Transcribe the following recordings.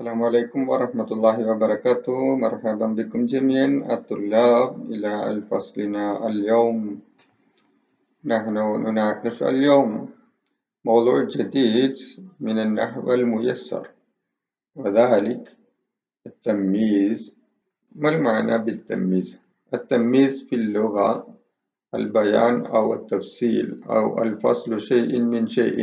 السلام عليكم ورحمة الله وبركاته مرحبا بكم جميعا الطلاب إلى فصلنا اليوم نحن نناقش اليوم موضوع جديد من النحو الميسر وذلك التمييز ما المعنى بالتمييز التمييز في اللغة البيان أو التفصيل أو الفصل شيء من شيء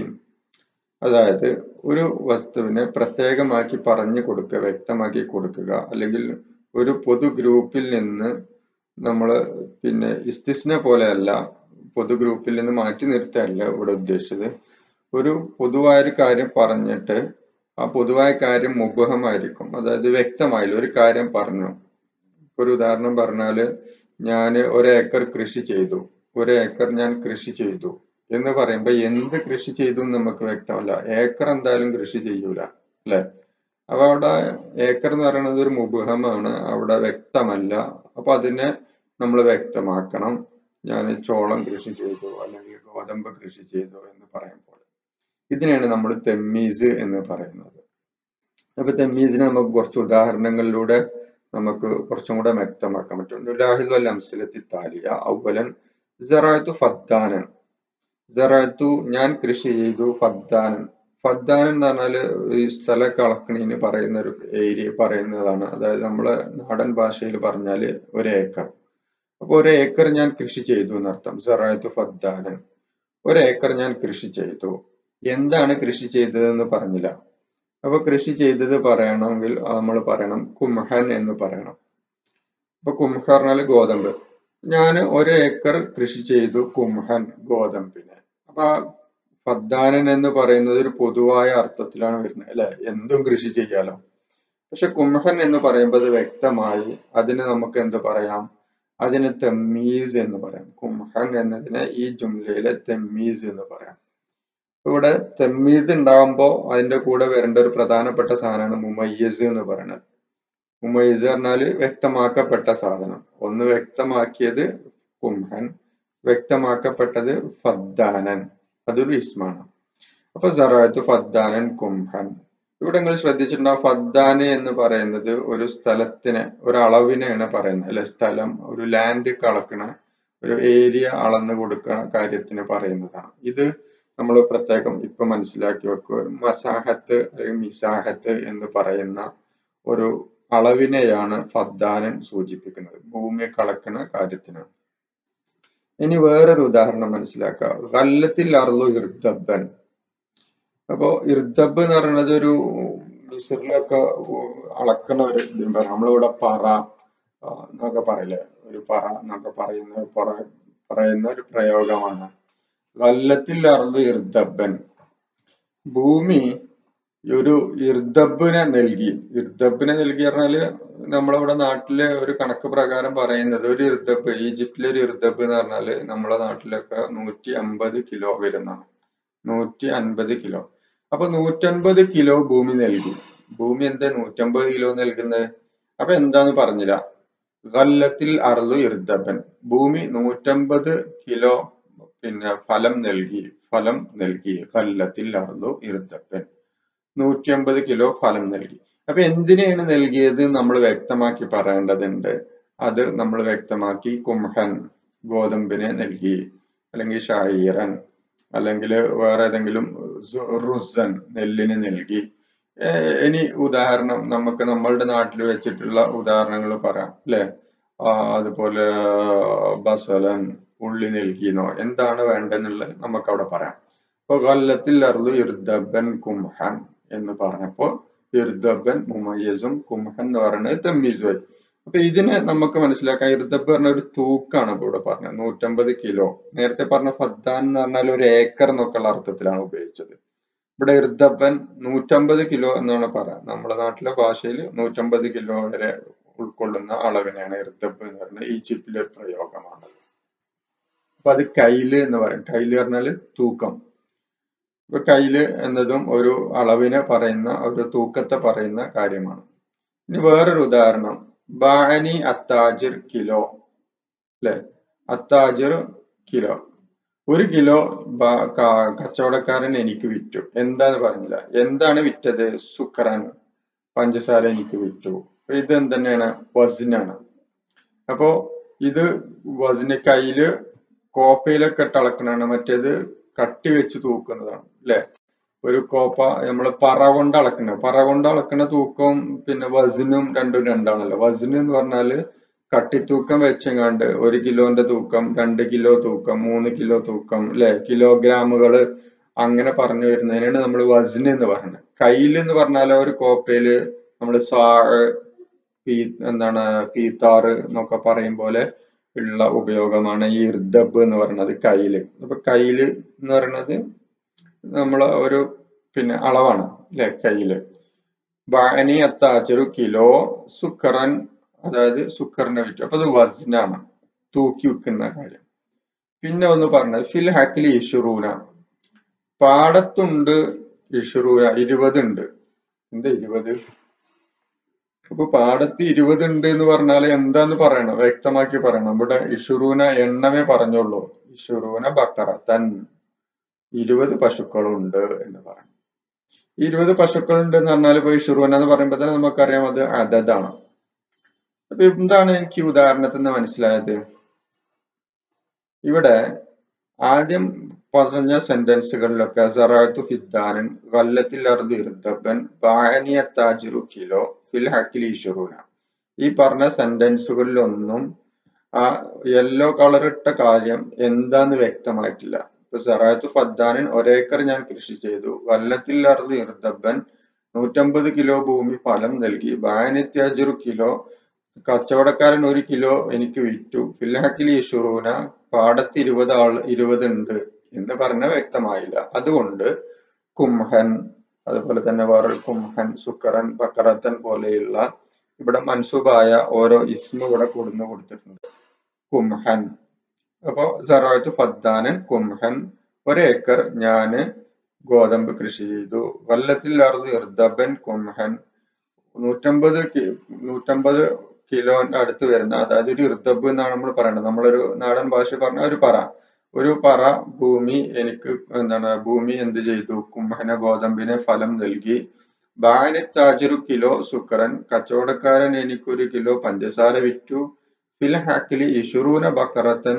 അതായത് ഒരു വസ്തുവിനെ പ്രത്യേകമാക്കി പറഞ്ഞു കൊടുക്കുക വ്യക്തമാക്കി കൊടുക്കുക അല്ലെങ്കിൽ ഒരു പൊതു ഗ്രൂപ്പിൽ നിന്ന് നമ്മൾ പിന്നെ ഇസ്തിസ്ന പോലെയല്ല പൊതു ഗ്രൂപ്പിൽ നിന്ന് മാറ്റി നിർത്തുകയല്ല ഇവിടെ ഉദ്ദേശിച്ചത് ഒരു പൊതുവായ ഒരു കാര്യം പറഞ്ഞിട്ട് ആ പൊതുവായ കാര്യം മുബഹമായിരിക്കും അതായത് വ്യക്തമായില്ല ഒരു കാര്യം പറഞ്ഞു ഒരു ഉദാഹരണം പറഞ്ഞാല് ഞാൻ ഒരേക്കർ കൃഷി ചെയ്തു ഒരേക്കർ ഞാൻ കൃഷി ചെയ്തു എന്ന് പറയുമ്പോ എന്ത് കൃഷി ചെയ്തു എന്ന് നമുക്ക് വ്യക്തമല്ല ഏക്കർ എന്തായാലും കൃഷി ചെയ്യൂല അല്ലെ അപ്പൊ അവിടെ ഏക്കർ എന്ന് പറയുന്നത് ഒരു മുബഹമാണ് അവിടെ വ്യക്തമല്ല അപ്പൊ അതിനെ നമ്മൾ വ്യക്തമാക്കണം ഞാൻ ചോളം കൃഷി ചെയ്തു അല്ലെങ്കിൽ ഗോതമ്പ് കൃഷി ചെയ്തു എന്ന് പറയുമ്പോൾ ഇതിനെയാണ് നമ്മൾ തെമ്മീസ് എന്ന് പറയുന്നത് അപ്പൊ തെമ്മീസിനെ നമുക്ക് കുറച്ച് ഉദാഹരണങ്ങളിലൂടെ നമുക്ക് കുറച്ചും കൂടെ വ്യക്തമാക്കാൻ പറ്റും ലാഹിദ് അൽ അംസലത്തി താലിയ ഔവലൻ ജറാത്തു ഫദ്ദാനൻ ജറാത്തു ഞാൻ കൃഷി ചെയ്തു ഫദ്ദാനൻ ഫദ്ദാനൻ എന്ന് പറഞ്ഞാല് ഈ സ്ഥലമൊക്കെ അളക്കണീന് പറയുന്ന ഒരു ഏരിയ പറയുന്നതാണ് അതായത് നമ്മളെ നാടൻ ഭാഷയിൽ പറഞ്ഞാല് ഒരു ഏക്കർ അപ്പൊ ഒരു ഏക്കർ ഞാൻ കൃഷി ചെയ്തു എന്നർത്ഥം ജറാത്തു ഫദ്ദാനൻ ഒരു ഏക്കർ ഞാൻ കൃഷി ചെയ്തു എന്താണ് കൃഷി ചെയ്തതെന്ന് പറഞ്ഞില്ല അപ്പൊ കൃഷി ചെയ്തത് പറയണമെങ്കിൽ നമ്മൾ പറയണം കുംഹൻ എന്ന് പറയണം അപ്പൊ കുംഹ പറഞ്ഞാൽ ഗോതമ്പ് ഞാൻ ഒരു ഏക്കർ കൃഷി ചെയ്തു കുംഹൻ ഗോതമ്പിന് അപ്പൊ ഫദ്ദാനൻ എന്ന് പറയുന്നത് ഒരു പൊതുവായ അർത്ഥത്തിലാണ് വരുന്നത് അല്ലെ എന്തും കൃഷി ചെയ്യാലോ പക്ഷെ കുംഹൻ എന്ന് പറയുമ്പോൾ അത് വ്യക്തമായി അതിന് നമുക്ക് എന്ത് പറയാം അതിന് തെമ്മീസ് എന്ന് പറയാം കുംഹൻ എന്നതിനെ ഈ ജുംലയിലെ തെമ്മീസ് എന്ന് പറയാം ഇവിടെ തെമ്മീസ് ഉണ്ടാകുമ്പോൾ അതിന്റെ കൂടെ വരേണ്ട ഒരു പ്രധാനപ്പെട്ട സാധനമാണ് മുമയ്യസ് എന്ന് പറയുന്നത് മുമയ്യസ് പറഞ്ഞാല് വ്യക്തമാക്കപ്പെട്ട സാധനം ഒന്ന് വ്യക്തമാക്കിയത് കുംഹൻ വ്യക്തമാക്കപ്പെട്ടത് ഫദ്ദാനൻ അതൊരു ഇസ്മാണ് അപ്പൊ സറാത്ത് ഫദ്ദാനൻ കുംഹൻ ഇവിടെ നിങ്ങൾ ശ്രദ്ധിച്ചിട്ടുണ്ടാവും ഫദ്ദാന് എന്ന് പറയുന്നത് ഒരു സ്ഥലത്തിനെ ഒരു അളവിനെയാണ് പറയുന്നത് അല്ലെ സ്ഥലം ഒരു ലാൻഡ് കളക്കണ ഒരു ഏരിയ അളന്ന് കൊടുക്കുന്ന കാര്യത്തിന് പറയുന്നതാണ് ഇത് നമ്മൾ പ്രത്യേകം ഇപ്പൊ മനസ്സിലാക്കി വെക്കുക മസാഹത്ത് അല്ലെങ്കിൽ മിസാഹത്ത് എന്ന് പറയുന്ന ഒരു അളവിനെയാണ് ഫദ്ദാനൻ സൂചിപ്പിക്കുന്നത് ഭൂമിയെ കളക്കുന്ന കാര്യത്തിനാണ് ഇനി വേറൊരു ഉദാഹരണം മനസ്സിലാക്കുക ഗല്ലത്തിൽ അർലു ഇർദബൻ അപ്പോ ഇർദബ് എന്ന് പറയുന്നത് ഒരു മിസറിലൊക്കെ അളക്കണ ഒരു ഇതും പറയാം നമ്മളിവിടെ പറ എന്നൊക്കെ പറയില്ലേ ഒരു പറ എന്നൊക്കെ പറയുന്ന പറയുന്ന ഒരു പ്രയോഗമാണ് ഗല്ലത്തിൽ അർലു ഇർദബൻ ഭൂമി ഒരു ഇർദബിനെ നൽകി ഇർദബിനെ നൽകി പറഞ്ഞാല് നമ്മളിവിടെ നാട്ടിലെ ഒരു കണക്ക് പ്രകാരം പറയുന്നത് ഒരു ഇർദബ് ഈജിപ്തിലെ ഒരു ഇർദബ് എന്ന് പറഞ്ഞാല് നമ്മളെ നാട്ടിലൊക്കെ നൂറ്റി അമ്പത് കിലോ വരുന്നതാണ് നൂറ്റി അൻപത് കിലോ അപ്പൊ നൂറ്റൻപത് കിലോ ഭൂമി നൽകി ഭൂമി എന്താ നൂറ്റമ്പത് കിലോ നൽകുന്നത് അപ്പൊ എന്താന്ന് പറഞ്ഞില്ല ഗല്ലത്തിൽ അറുതു ഇർദബൻ ഭൂമി നൂറ്റമ്പത് കിലോ പിന്നെ ഫലം നൽകി ഫലം നൽകി ഗല്ലത്തിൽ അറുതു ഇർദബൻ നൂറ്റി അമ്പത് കിലോ ഫലം നൽകി അപ്പൊ എന്തിനാണ് നൽകിയത് നമ്മൾ വ്യക്തമാക്കി പറയേണ്ടതുണ്ട് അത് നമ്മൾ വ്യക്തമാക്കി കുംഹൻ ഗോതമ്പിനെ നൽകി അല്ലെങ്കിൽ ഷായിറൻ അല്ലെങ്കിൽ വേറെ ഏതെങ്കിലും റുസൻ നെല്ലിന് നൽകി ഇനി ഉദാഹരണം നമുക്ക് നമ്മളുടെ നാട്ടിൽ വെച്ചിട്ടുള്ള ഉദാഹരണങ്ങൾ പറയാം അല്ലെ അതുപോലെ ബസലൻ ഉള്ളി നൽകിയെന്നോ എന്താണ് വേണ്ടെന്നുള്ളത് നമുക്ക് അവിടെ പറയാം അപ്പൊ കൊല്ലത്തിൽ അറുതു ഇർദബൻ കുംഹൻ എന്ന് പറഞ്ഞപ്പോ ഇർദബൻ മുമയ്യസും കുംഹൻ എന്ന് പറയുന്നത് തെമ്മീസുമായി അപ്പൊ ഇതിനെ നമുക്ക് മനസ്സിലാക്കാം ഇർദബ് പറഞ്ഞ ഒരു തൂക്കാണ് ഇപ്പൊ ഇവിടെ പറഞ്ഞത് നൂറ്റമ്പത് കിലോ നേരത്തെ പറഞ്ഞ ഫദ്ദാൻ എന്ന് പറഞ്ഞാൽ ഒരു ഏക്കർ എന്നൊക്കെയുള്ള അർത്ഥത്തിലാണ് ഉപയോഗിച്ചത് ഇവിടെ ഇർദബൻ നൂറ്റമ്പത് കിലോ എന്നാണ് പറയാം നമ്മുടെ നാട്ടിലെ ഭാഷയിൽ നൂറ്റമ്പത് കിലോ വരെ ഉൾക്കൊള്ളുന്ന അളവിനെയാണ് ഇർദബ് എന്ന് പറയുന്നത് ഈജിപ്തിലെ ഒരു പ്രയോഗമാണ് അപ്പൊ അത് കൈല് എന്ന് പറയും കൈല് പറഞ്ഞാല് തൂക്കം ഇപ്പൊ കയ്യില് എന്നതും ഒരു അളവിനെ പറയുന്ന ഒരു തൂക്കത്തെ പറയുന്ന കാര്യമാണ് ഇനി വേറൊരു ഉദാഹരണം ബാനി അത്താജിർ കിലോ അല്ലെ അത്താജിർ കിലോ ഒരു കിലോ കച്ചവടക്കാരൻ എനിക്ക് വിറ്റു എന്താന്ന് പറഞ്ഞില്ല എന്താണ് വിറ്റത് സുക്രൻ പഞ്ചസാര എനിക്ക് വിറ്റു അപ്പൊ ഇത് എന്തന്നെയാണ് വസിനാണ് അപ്പോ ഇത് വസിന് കയ്യില് കോപ്പയിലൊക്കെ ഇട്ട് അളക്കണതാണ് മറ്റേത് കട്ടി വെച്ച് തൂക്കുന്നതാണ് അല്ലെ ഒരു കോപ്പ നമ്മൾ പറ കൊണ്ട് അളക്കുന്ന പറ കൊണ്ട് അളക്കുന്ന തൂക്കവും പിന്നെ വസിനും രണ്ടും രണ്ടാണല്ലോ വസിന് എന്ന് പറഞ്ഞാല് കട്ടിത്തൂക്കം വെച്ചെങ്ങാണ്ട് ഒരു കിലോന്റെ തൂക്കം രണ്ട് കിലോ തൂക്കം മൂന്ന് കിലോ തൂക്കം അല്ലെ കിലോഗ്രാമുകള് അങ്ങനെ പറഞ്ഞു വരുന്നതിനാണ് നമ്മൾ വസിന് എന്ന് പറയുന്നത് കയ്യിൽ എന്ന് പറഞ്ഞാൽ ഒരു കോപ്പയില് നമ്മൾ സാ പീ എന്താണ് പീത്താറ് എന്നൊക്കെ പറയും പോലെ ഉള്ള ഉപയോഗമാണ് ഈ ഇർദബ് എന്ന് പറയുന്നത് കയ്യില് അപ്പൊ കയ്യില് എന്ന് പറയുന്നത് നമ്മൾ ഒരു പിന്നെ അളവാണ് അല്ലെ കയ്യില് ബാനി അത്താച്ചൊരു കിലോ സുക്കറൻ അതായത് സുക്കറിനെ വിറ്റു അപ്പൊ അത് വസ്നാണ് തൂക്കി വെക്കുന്ന കാര്യം പിന്നെ ഒന്ന് പറഞ്ഞത് ഫിൽ ഹാക്കിൽ ഇഷുറൂന പാടത്തുണ്ട് ഇഷുറൂന ഇരുപതുണ്ട് എന്താ ഇരുപത് അപ്പൊ പാടത്ത് ഇരുപത് ഉണ്ട് എന്ന് പറഞ്ഞാൽ എന്താന്ന് പറയണം വ്യക്തമാക്കി പറയണം ഇവിടെ ഇഷുറൂന എണ്ണമേ പറഞ്ഞുള്ളൂ ഇഷുറൂന ബക്കറത്തൻ ഇരുപത് പശുക്കളുണ്ട് എന്ന് പറയണം ഇരുപത് പശുക്കളുണ്ട് എന്ന് പറഞ്ഞാൽ ഇപ്പൊ ഇഷുറൂന എന്ന് പറയുമ്പോൾ തന്നെ നമുക്കറിയാം അത് അതതാണ് അപ്പൊ എന്താണ് എനിക്ക് ഉദാഹരണത്തിൽ നിന്ന് മനസ്സിലായത് ഇവിടെ ആദ്യം പറഞ്ഞ സെന്റൻസുകളിലൊക്കെ സറാത്തു ഫിദ്ദാനൻ വല്ലത്തിൽ അർദ് ഇർദബൻ ബാനിയ താജിറു കിലോ ഫിൽ ഹക്കിൽ ഈശ്വറൂന ഈ പറഞ്ഞ സെന്റൻസുകളിലൊന്നും ആ യെല്ലോ കളർ ഇട്ട കാര്യം എന്താന്ന് വ്യക്തമായിട്ടില്ല ഇപ്പൊ സറാത്തു ഫദ്ദാനൻ ഒരേക്കർ ഞാൻ കൃഷി ചെയ്തു വല്ലത്തിൽ അർദ് ഇർദബൻ നൂറ്റമ്പത് കിലോ ഭൂമി ഫലം നൽകി ബാനിത്യാജിറു കിലോ കച്ചവടക്കാരൻ ഒരു കിലോ എനിക്ക് വിറ്റു ഫിൽഹക്കിൽ ഈശ്വറൂന പാടത്ത് ഇരുപത് ആൾ ഇരുപത് ഉണ്ട് എന്ന് പറഞ്ഞ വ്യക്തമായില്ല അതുകൊണ്ട് കുംഹൻ അതുപോലെ തന്നെ വേറെ കുംഹൻ സുക്കറൻ ബക്കറത്തൻ പോലെയുള്ള ഇവിടെ മൻസൂബായ ഓരോ ഇസ്മ ഇവിടെ കൊടുന്ന് കൊടുത്തിട്ടുണ്ട് കുംഹൻ അപ്പോ സറാത്ത് ഫദ്ദാനൻ കുംഹൻ ഒരേക്കർ ഞാന് ഗോതമ്പ് കൃഷി ചെയ്തു വല്ലത്തിൽ അറുത് ഇർദബൻ കുംഹൻ നൂറ്റമ്പത് നൂറ്റമ്പത് കിലോന്റെ അടുത്ത് വരുന്ന അതായത് ഒരു ഇർദബ് എന്നാണ് നമ്മൾ പറയുന്നത് നമ്മളൊരു നാടൻ ഭാഷ പറഞ്ഞ ഒരു പറ ഒരു പറ ഭൂമി എനിക്ക് എന്താണ് ഭൂമി എന്ത് ചെയ്തു കുംഭന ഗോതമ്പിനെ ഫലം നൽകി ബാനി താജുരു കിലോ സുക്കറൻ കച്ചവടക്കാരൻ എനിക്കൊരു കിലോ പഞ്ചസാര വിറ്റു ഫിൽ ഹാക്കിലി ഇഷുറൂന ബക്കറത്തൻ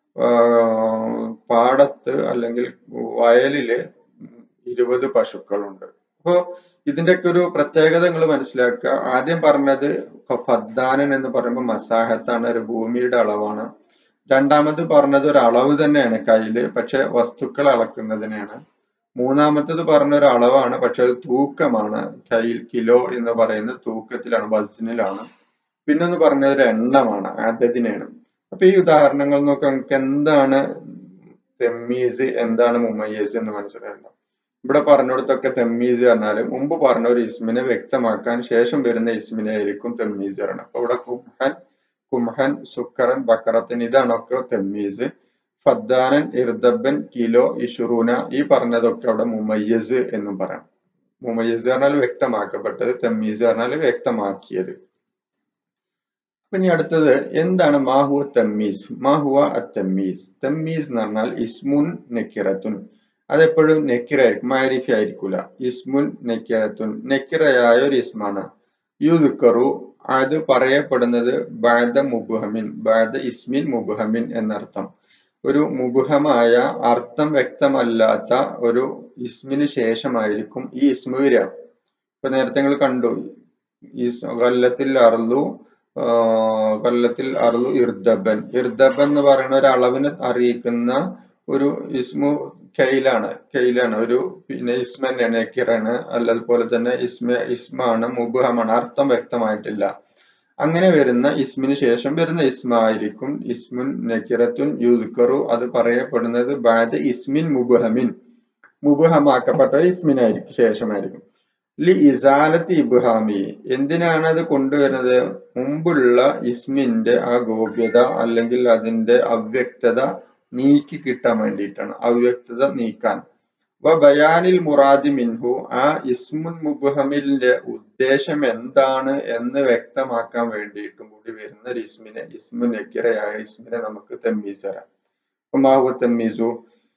പാടത്ത് അല്ലെങ്കിൽ വയലില് ഇരുപത് പശുക്കളുണ്ട് അപ്പോ ഇതിന്റെയൊക്കെ ഒരു പ്രത്യേകത നിങ്ങൾ മനസ്സിലാക്കുക ആദ്യം പറഞ്ഞത് ഫദ്ദാനൻ എന്ന് പറയുമ്പോൾ മസാഹത്താണ് ഒരു ഭൂമിയുടെ അളവാണ് രണ്ടാമത് പറഞ്ഞത് ഒരു അളവ് തന്നെയാണ് കയ്യില് പക്ഷെ വസ്തുക്കൾ അളക്കുന്നതിനാണ് മൂന്നാമത്തത് പറഞ്ഞ ഒരു അളവാണ് പക്ഷെ അത് തൂക്കമാണ് കയ്യിൽ കിലോ എന്ന് പറയുന്ന തൂക്കത്തിലാണ് വസ്നിലാണ് പിന്നൊന്ന് പറഞ്ഞത് ഒരു എണ്ണമാണ് അതതിനാണ് അപ്പൊ ഈ ഉദാഹരണങ്ങൾ നോക്കാം നമുക്ക് എന്താണ് തെമ്മീസ് എന്താണ് മുമയ്യസ് എന്ന് മനസ്സിലാക്കണം ഇവിടെ പറഞ്ഞിടത്തൊക്കെ തെമ്മീസ് പറഞ്ഞാല് മുമ്പ് പറഞ്ഞ ഒരു ഇസ്മിനെ വ്യക്തമാക്കാൻ ശേഷം വരുന്ന ഇസ്മിനെ ആയിരിക്കും തെമ്മീസ് പറയണം അപ്പൊ ഇവിടെ കുംഹൻ കുംഹൻ സുക്കറൻ ബക്കറത്തൻ ഇതാണൊക്കെ തെമ്മീസ് ഫദ്ദാനൻ ഇർദബൻ കിലോ ഇഷുറൂന ഈ പറഞ്ഞതൊക്കെ അവിടെ മുമയ്യസ് എന്നും പറയാം മുമയ്യസ് പറഞ്ഞാൽ വ്യക്തമാക്കപ്പെട്ടത് തെമ്മീസ് പറഞ്ഞാൽ വ്യക്തമാക്കിയത് അപ്പൊ ഇനി അടുത്തത് എന്താണ് മാഹുവ തമ്മീസ് മാഹുവ അത്തമ്മീസ് തമ്മീസ് എന്ന് പറഞ്ഞാൽ ഇസ്മുൻ നെക്കിറത്തുൻ അതെപ്പോഴും നെക്കിറായിരിക്കും മാരിഫി ആയിരിക്കൂല ഇസ്മുൻ നെക്കിറത്തുൻ നെക്കിറയായ ഒരു ഇസ്മാണ് യുദുക്കറു അത് പറയപ്പെടുന്നത് ബാദ മുബുഹമിൻ ബാദ ഇസ്മിൻ മുബുഹമിൻ എന്നർത്ഥം ഒരു മുബുഹമായ അർത്ഥം വ്യക്തമല്ലാത്ത ഒരു ഇസ്മിന് ശേഷമായിരിക്കും ഈ ഇസ്മു വരിക ഇപ്പൊ നേരത്തെ നിങ്ങൾ കണ്ടു ഈ കൊല്ലത്തിൽ അറുതു കൊല്ലത്തിൽ അറുതു ഇർദബൻ ഇർദബൻ എന്ന് പറയുന്ന ഒരു അളവിന് അറിയിക്കുന്ന ഒരു ഇസ്മു കെയിലാണ് കെയിലാണ് ഒരു പിന്നെ ഇസ്മ തന്നെയാണ് കിറാണ് അതുപോലെ തന്നെ ഇസ്മ ഇസ്മാണ് മുബുഹമാണ് അർത്ഥം വ്യക്തമായിട്ടില്ല അങ്ങനെ വരുന്ന ഇസ്മിന് ശേഷം വരുന്ന ഇസ്മ ആയിരിക്കും ഇസ്മുൻ നക്കിറത്തുൻ യുദ്ക്കറു അത് പറയപ്പെടുന്നത് ബാദ ഇസ്മിൻ മുബുഹമിൻ മുബുഹമാക്കപ്പെട്ട ഇസ്മിനായിരിക്കും ശേഷമായിരിക്കും ലി ഇസാലത്ത് ഇബ്ഹാമി എന്തിനാണ് അത് കൊണ്ടുവരുന്നത് മുമ്പുള്ള ഇസ്മിന്റെ ആ ഗോപ്യത അല്ലെങ്കിൽ അതിന്റെ അവ്യക്തത നീക്കി കിട്ടാൻ വേണ്ടിയിട്ടാണ് അവ്യക്തത നീക്കാൻ വ ബയാനിൽ മുറാദി മിൻഹു ആ ഇസ്മുൻ മുബ്ഹമിലിന്റെ ഉദ്ദേശം എന്താണ് എന്ന് വ്യക്തമാക്കാൻ വേണ്ടിയിട്ടും കൂടി വരുന്ന ഒരു ഇസ്മിനെ ഇസ്മു നക്കിറയായ ഇസ്മിനെ നമുക്ക് തെമ്മീസ് തരാം മാഹു തെമ്മീസു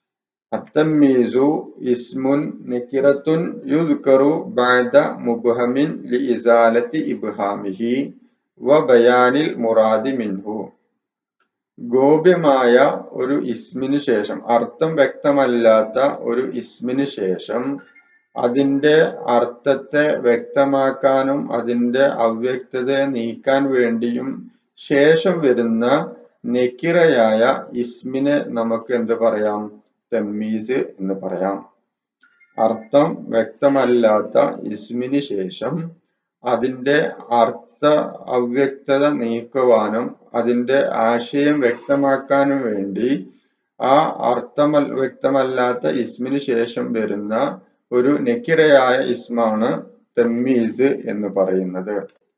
التمييز اسم نكرة يذكر بعد مبهم لإزالة إبهامه وبيان المراد منه ഗോപ്യമായ ഒരു ഇസ്മിന് ശേഷം അർത്ഥം വ്യക്തമല്ലാത്ത ഒരു ഇസ്മിന് ശേഷം അതിന്റെ അർത്ഥത്തെ വ്യക്തമാക്കാനും അതിന്റെ അവ്യക്തതയെ നീക്കാൻ വേണ്ടിയും ശേഷം വരുന്ന നെക്കിറയായ ഇസ്മിനെ നമുക്ക് എന്ത് പറയാം തമ്മീസ് എന്ന് പറയാം അർത്ഥം വ്യക്തമല്ലാത്ത ഇസ്മിന് ശേഷം അതിന്റെ അർത്ഥ അവ്യക്തത നീക്കുവാനും അതിന്റെ ആശയം വ്യക്തമാക്കാനും വേണ്ടി ആ അർത്ഥം വ്യക്തമല്ലാത്ത ഇസ്മിന് ശേഷം വരുന്ന ഒരു നെക്കിറയായ ഇസ്മാണ് തമ്മീസ് എന്ന് പറയുന്നത്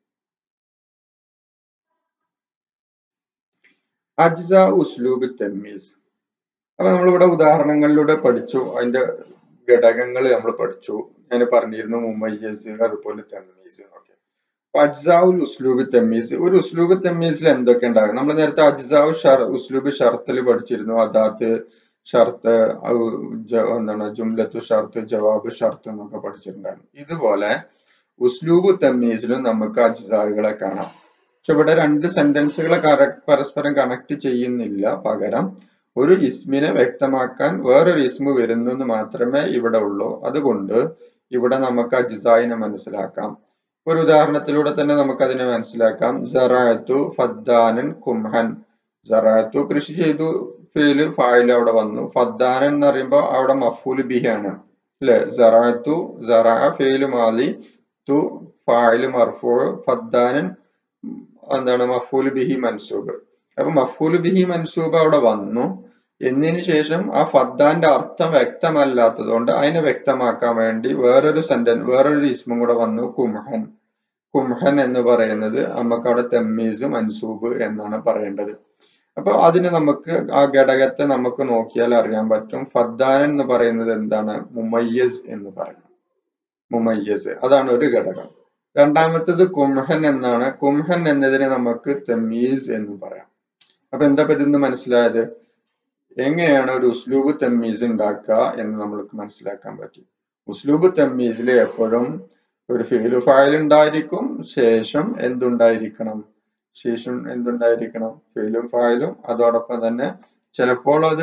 അജ്സ ഉസ്ലൂബ് തമ്മീസ് അപ്പൊ നമ്മളിവിടെ ഉദാഹരണങ്ങളിലൂടെ പഠിച്ചു അതിന്റെ ഘടകങ്ങൾ നമ്മൾ പഠിച്ചു ഞാൻ പറഞ്ഞിരുന്നു മുമയ്യസ് അതുപോലെ തമ്മീസ് എന്നൊക്കെ അപ്പൊ അജ്സാവുൽ ഉസ്ലൂബ് തമ്മീസ് ഒരു ഉസ്ലൂബ് തമ്മീസിൽ എന്തൊക്കെ ഉണ്ടാകും നമ്മൾ നേരത്തെ അജ്സാവ് ഷർ ഉസ്ലൂബ് ഷർത്തിൽ പഠിച്ചിരുന്നു അദാത്ത് ഷർത്ത് എന്താണ് ജുംലത്തു ഷർത്ത് ജവാബ് ഷർത്ത് എന്നൊക്കെ പഠിച്ചിട്ടുണ്ടായിരുന്നു ഇതുപോലെ ഉസ്ലൂബ് തമ്മീസിലും നമുക്ക് അജ്സാകളെ കാണാം പക്ഷെ ഇവിടെ രണ്ട് സെന്റൻസുകളെ പരസ്പരം കണക്ട് ചെയ്യുന്നില്ല പകരം ഒരു ഇസ്മിനെ വ്യക്തമാക്കാൻ വേറൊരു ഇസ്മു വരുന്നു എന്ന് മാത്രമേ ഇവിടെ ഉള്ളൂ അതുകൊണ്ട് ഇവിടെ നമുക്ക് അജിസായിനെ മനസ്സിലാക്കാം ഒരു ഉദാഹരണത്തിലൂടെ തന്നെ നമുക്ക് അതിനെ മനസ്സിലാക്കാം ജറാത്തു ഫദ്ദാനൻ കുംഹൻ ജറാത്തു കൃഷി ചെയ്തു ഫേല് ഫായിൽ അവിടെ വന്നു ഫദ്ദാനൻ എന്ന് പറയുമ്പോൾ അവിടെ മഫൂൽ ബിഹാണ് അല്ലെ ജറാത്തു ജറാ ഫേല് മാലി തു ഫായിൽ മർഫൂ ഫദ്ദാനൻ എന്താണ് മഫൂൽ ബിഹി മൻസൂബ് അപ്പൊ മഫൂൽ ബിഹി മൻസൂബ് അവിടെ വന്നു എന്നതിന് ശേഷം ആ ഫദ്ദാന്റെ അർത്ഥം വ്യക്തമല്ലാത്തത് കൊണ്ട് അതിനെ വ്യക്തമാക്കാൻ വേണ്ടി വേറൊരു സെന്റൻ വേറൊരു ഇസ്മും കൂടെ വന്നു കുംഹൻ കുംഹൻ എന്ന് പറയുന്നത് നമുക്ക് അവിടെ തെമ്മീസ് മൻസൂബ് എന്നാണ് പറയേണ്ടത് അപ്പൊ അതിന് നമുക്ക് ആ ഘടകത്തെ നമുക്ക് നോക്കിയാൽ അറിയാൻ പറ്റും ഫദ്ദാൻ എന്ന് പറയുന്നത് എന്താണ് മുമയ്യസ് എന്ന് പറയും മുമയ്യസ് അതാണ് ഒരു ഘടകം രണ്ടാമത്തത് കുംഹൻ എന്നാണ് കുംഹൻ എന്നതിനെ നമുക്ക് തെമ്മീസ് എന്ന് പറയാം അപ്പൊ എന്താ ഇതിന്ന് മനസ്സിലായത് എങ്ങനെയാണ് ഒരു ഉസ്ലൂബ് തെമ്മീസ് ഉണ്ടാക്കുക എന്ന് നമ്മൾക്ക് മനസ്സിലാക്കാൻ പറ്റി ഉസ്ലൂബ് തെമ്മീസിൽ എപ്പോഴും ഒരു ഫീലു ഫയൽ ഉണ്ടായിരിക്കും ശേഷം എന്തുണ്ടായിരിക്കണം ശേഷം എന്തുണ്ടായിരിക്കണം ഫീലും ഫയലും അതോടൊപ്പം തന്നെ ചിലപ്പോൾ അത്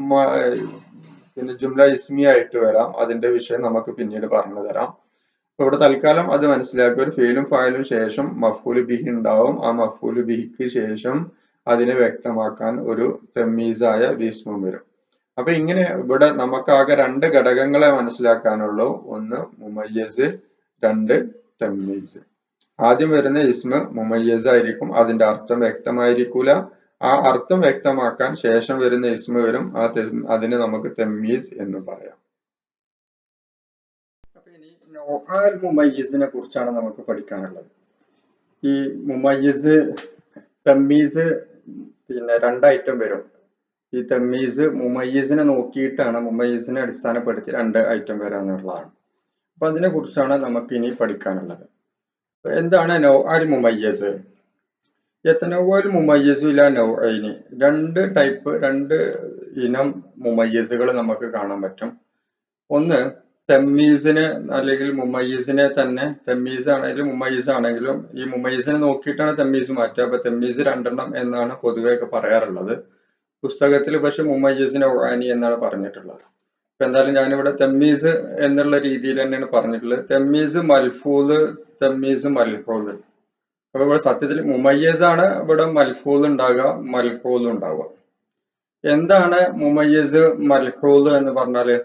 പിന്നെ ജുംല ഇസ്മി ആയിട്ട് വരാം അതിന്റെ വിഷയം നമുക്ക് പിന്നീട് പറഞ്ഞു തരാം അപ്പൊ ഇവിടെ തൽക്കാലം അത് മനസ്സിലാക്കുക ഒരു ഫെയിലും ഫയലും ശേഷം മഫൂല് ബിഹി ഉണ്ടാവും ആ മഫൂല് ബിഹിക്ക് ശേഷം അതിനെ വ്യക്തമാക്കാൻ ഒരു തെമ്മീസായ ഭീഷ്മം വരും അപ്പൊ ഇങ്ങനെ ഇവിടെ നമുക്കാകെ രണ്ട് ഘടകങ്ങളെ മനസ്സിലാക്കാനുള്ളൂ ഒന്ന് മുമയ്യസ് രണ്ട് തെമ്മീസ് ആദ്യം വരുന്ന ഇസ്മ മുമയ്യസ് ആയിരിക്കും അതിന്റെ അർത്ഥം വ്യക്തമായിരിക്കൂല ആ അർത്ഥം വ്യക്തമാക്കാൻ ശേഷം വരുന്ന ഇസ്മ വരും ആ അതിന് നമുക്ക് തെമ്മീസ് എന്ന് പറയാം അപ്പൊ ഇനി നൗആൽ മുമയ്യിസിനെ കുറിച്ചാണ് നമുക്ക് പഠിക്കാനുള്ളത് ഈ മുമയ്യിസ് തമ്മീസ് പിന്നെ രണ്ട് ഐറ്റം വരും ഈ തമ്മീസ് മുമയ്യിസിനെ നോക്കിയിട്ടാണ് മുമയ്യിസിനെ അടിസ്ഥാനപ്പെടുത്തി രണ്ട് ഐറ്റം വരാന്നുള്ളതാണ് അപ്പൊ അതിനെ കുറിച്ചാണ് നമുക്ക് ഇനി പഠിക്കാനുള്ളത് എന്താണ് നൗ അൽ മുമയ്യസ് യത്തനവൽ മുമയ്യസു ഇല നൗഐനി രണ്ട് ടൈപ്പ് രണ്ട് ഇനം മുമയ്യസുകൾ നമുക്ക് കാണാൻ പറ്റും ഒന്ന് തെമ്മീസിനെ അല്ലെങ്കിൽ മുമയ്യസിനെ തന്നെ തെമ്മീസ് ആണെങ്കിലും മുമയ്യസ് ആണെങ്കിലും ഈ മുമയ്യസിനെ നോക്കിയിട്ടാണ് തെമ്മീസ് മാറ്റുക അപ്പൊ തെമ്മീസ് രണ്ടെണ്ണം എന്നാണ് പൊതുവെ ഒക്കെ പറയാറുള്ളത് പുസ്തകത്തിൽ പക്ഷെ മുമയ്യസിനെ ഒഴാനി എന്നാണ് പറഞ്ഞിട്ടുള്ളത് അപ്പൊ എന്തായാലും ഞാനിവിടെ തെമ്മീസ് എന്നുള്ള രീതിയിൽ തന്നെയാണ് പറഞ്ഞിട്ടുള്ളത് തെമ്മീസ് മൽഫൂല് തെമ്മീസ് മൽഫൂല് അപ്പൊ ഇവിടെ സത്യത്തിൽ മുമയ്യസ് ആണ് ഇവിടെ മൽഫൂൽ ഉണ്ടാകുക മൽഫൂൽ ഉണ്ടാവുക എന്താണ് മുമയ്യസ് മൽഫൂൽ എന്ന് പറഞ്ഞാല്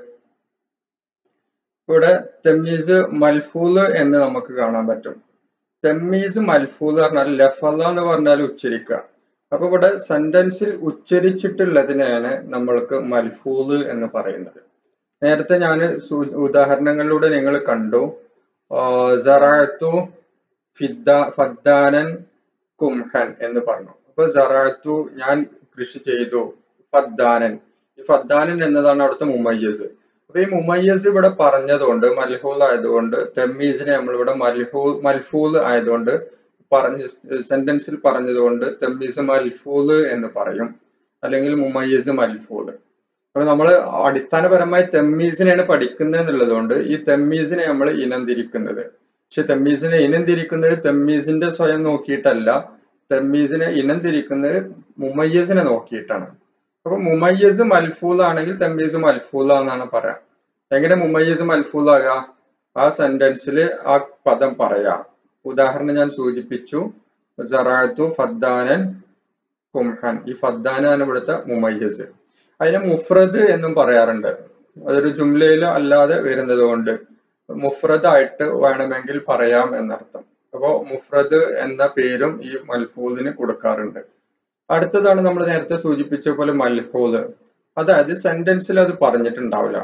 ഇവിടെ തെമ്മീസ് മൽഫൂല് എന്ന് നമുക്ക് കാണാൻ പറ്റും തെമ്മീസ് മൽഫൂല് പറഞ്ഞാൽ ലഫല എന്ന് പറഞ്ഞാൽ ഉച്ചരിക്കുക അപ്പൊ ഇവിടെ സെന്റൻസിൽ ഉച്ചരിച്ചിട്ടുള്ളതിനെയാണ് നമ്മൾക്ക് മൽഫൂല് എന്ന് പറയുന്നത് നേരത്തെ ഞാൻ ഉദാഹരണങ്ങളിലൂടെ നിങ്ങൾ കണ്ടു ജറാത്തു ഫിദ്ദ ഫദ്ദാനൻ കുംഹൻ എന്ന് പറഞ്ഞു അപ്പൊ ജറാത്തു ഞാൻ കൃഷി ചെയ്തു ഫദ്ദാനൻ ഈ ഫദ്ദാനൻ എന്നതാണ് അവിടുത്തെ മുമയ്യസ് അപ്പൊ ഈ മുമയ്യസ് ഇവിടെ പറഞ്ഞതുകൊണ്ട് മൽഹൂൽ ആയതുകൊണ്ട് തെമ്മീസിനെ നമ്മളിവിടെ മൽഹൂൽ മൽഫൂൽ ആയതുകൊണ്ട് പറഞ്ഞ സെന്റൻസിൽ പറഞ്ഞതുകൊണ്ട് തെമ്മീസ് മൽഫൂല് എന്ന് പറയും അല്ലെങ്കിൽ മുമയ്യസ് മൽഫൂല് അപ്പൊ നമ്മൾ അടിസ്ഥാനപരമായി തെമ്മീസിനെയാണ് പഠിക്കുന്നത് എന്നുള്ളതുകൊണ്ട് ഈ തെമ്മീസിനെ നമ്മൾ ഇനം തിരിക്കുന്നത് പക്ഷെ തെമ്മീസിനെ ഇനം തിരിക്കുന്നത് തെമ്മീസിന്റെ സ്വയം നോക്കിയിട്ടല്ല തെമ്മീസിനെ ഇനം തിരിക്കുന്നത് മുമയ്യസിനെ നോക്കിയിട്ടാണ് അപ്പൊ മുമയ്യസ് മൽഫൂൽ ആണെങ്കിൽ തെമ്മീസ് മൽഫൂല എന്നാണ് പറയാം എങ്ങനെ മുമയ്യസ് മൽഫൂലാകാ ആ സെന്റൻസിൽ ആ പദം പറയാ ഉദാഹരണം ഞാൻ സൂചിപ്പിച്ചു ജറാത്തു ഫദ്ദാനൻ കുംഹൻ ഈ ഫദ്ദാനാണ് ഇവിടുത്തെ മുമയ്യസ് അതിനെ മുഫ്രദ് എന്നും പറയാറുണ്ട് അതൊരു ജുംലയിൽ അല്ലാതെ വരുന്നത് കൊണ്ട് മുഫ്രദായിട്ട് വേണമെങ്കിൽ പറയാം എന്നർത്ഥം അപ്പോൾ മുഫ്രദ് എന്ന പേരും ഈ മൽഫൂലിന് കൊടുക്കാറുണ്ട് അടുത്തതാണ് നമ്മൾ നേരത്തെ സൂചിപ്പിച്ച പോലെ മൽഫൂല് അതായത് സെന്റൻസിൽ അത് പറഞ്ഞിട്ടുണ്ടാവില്ല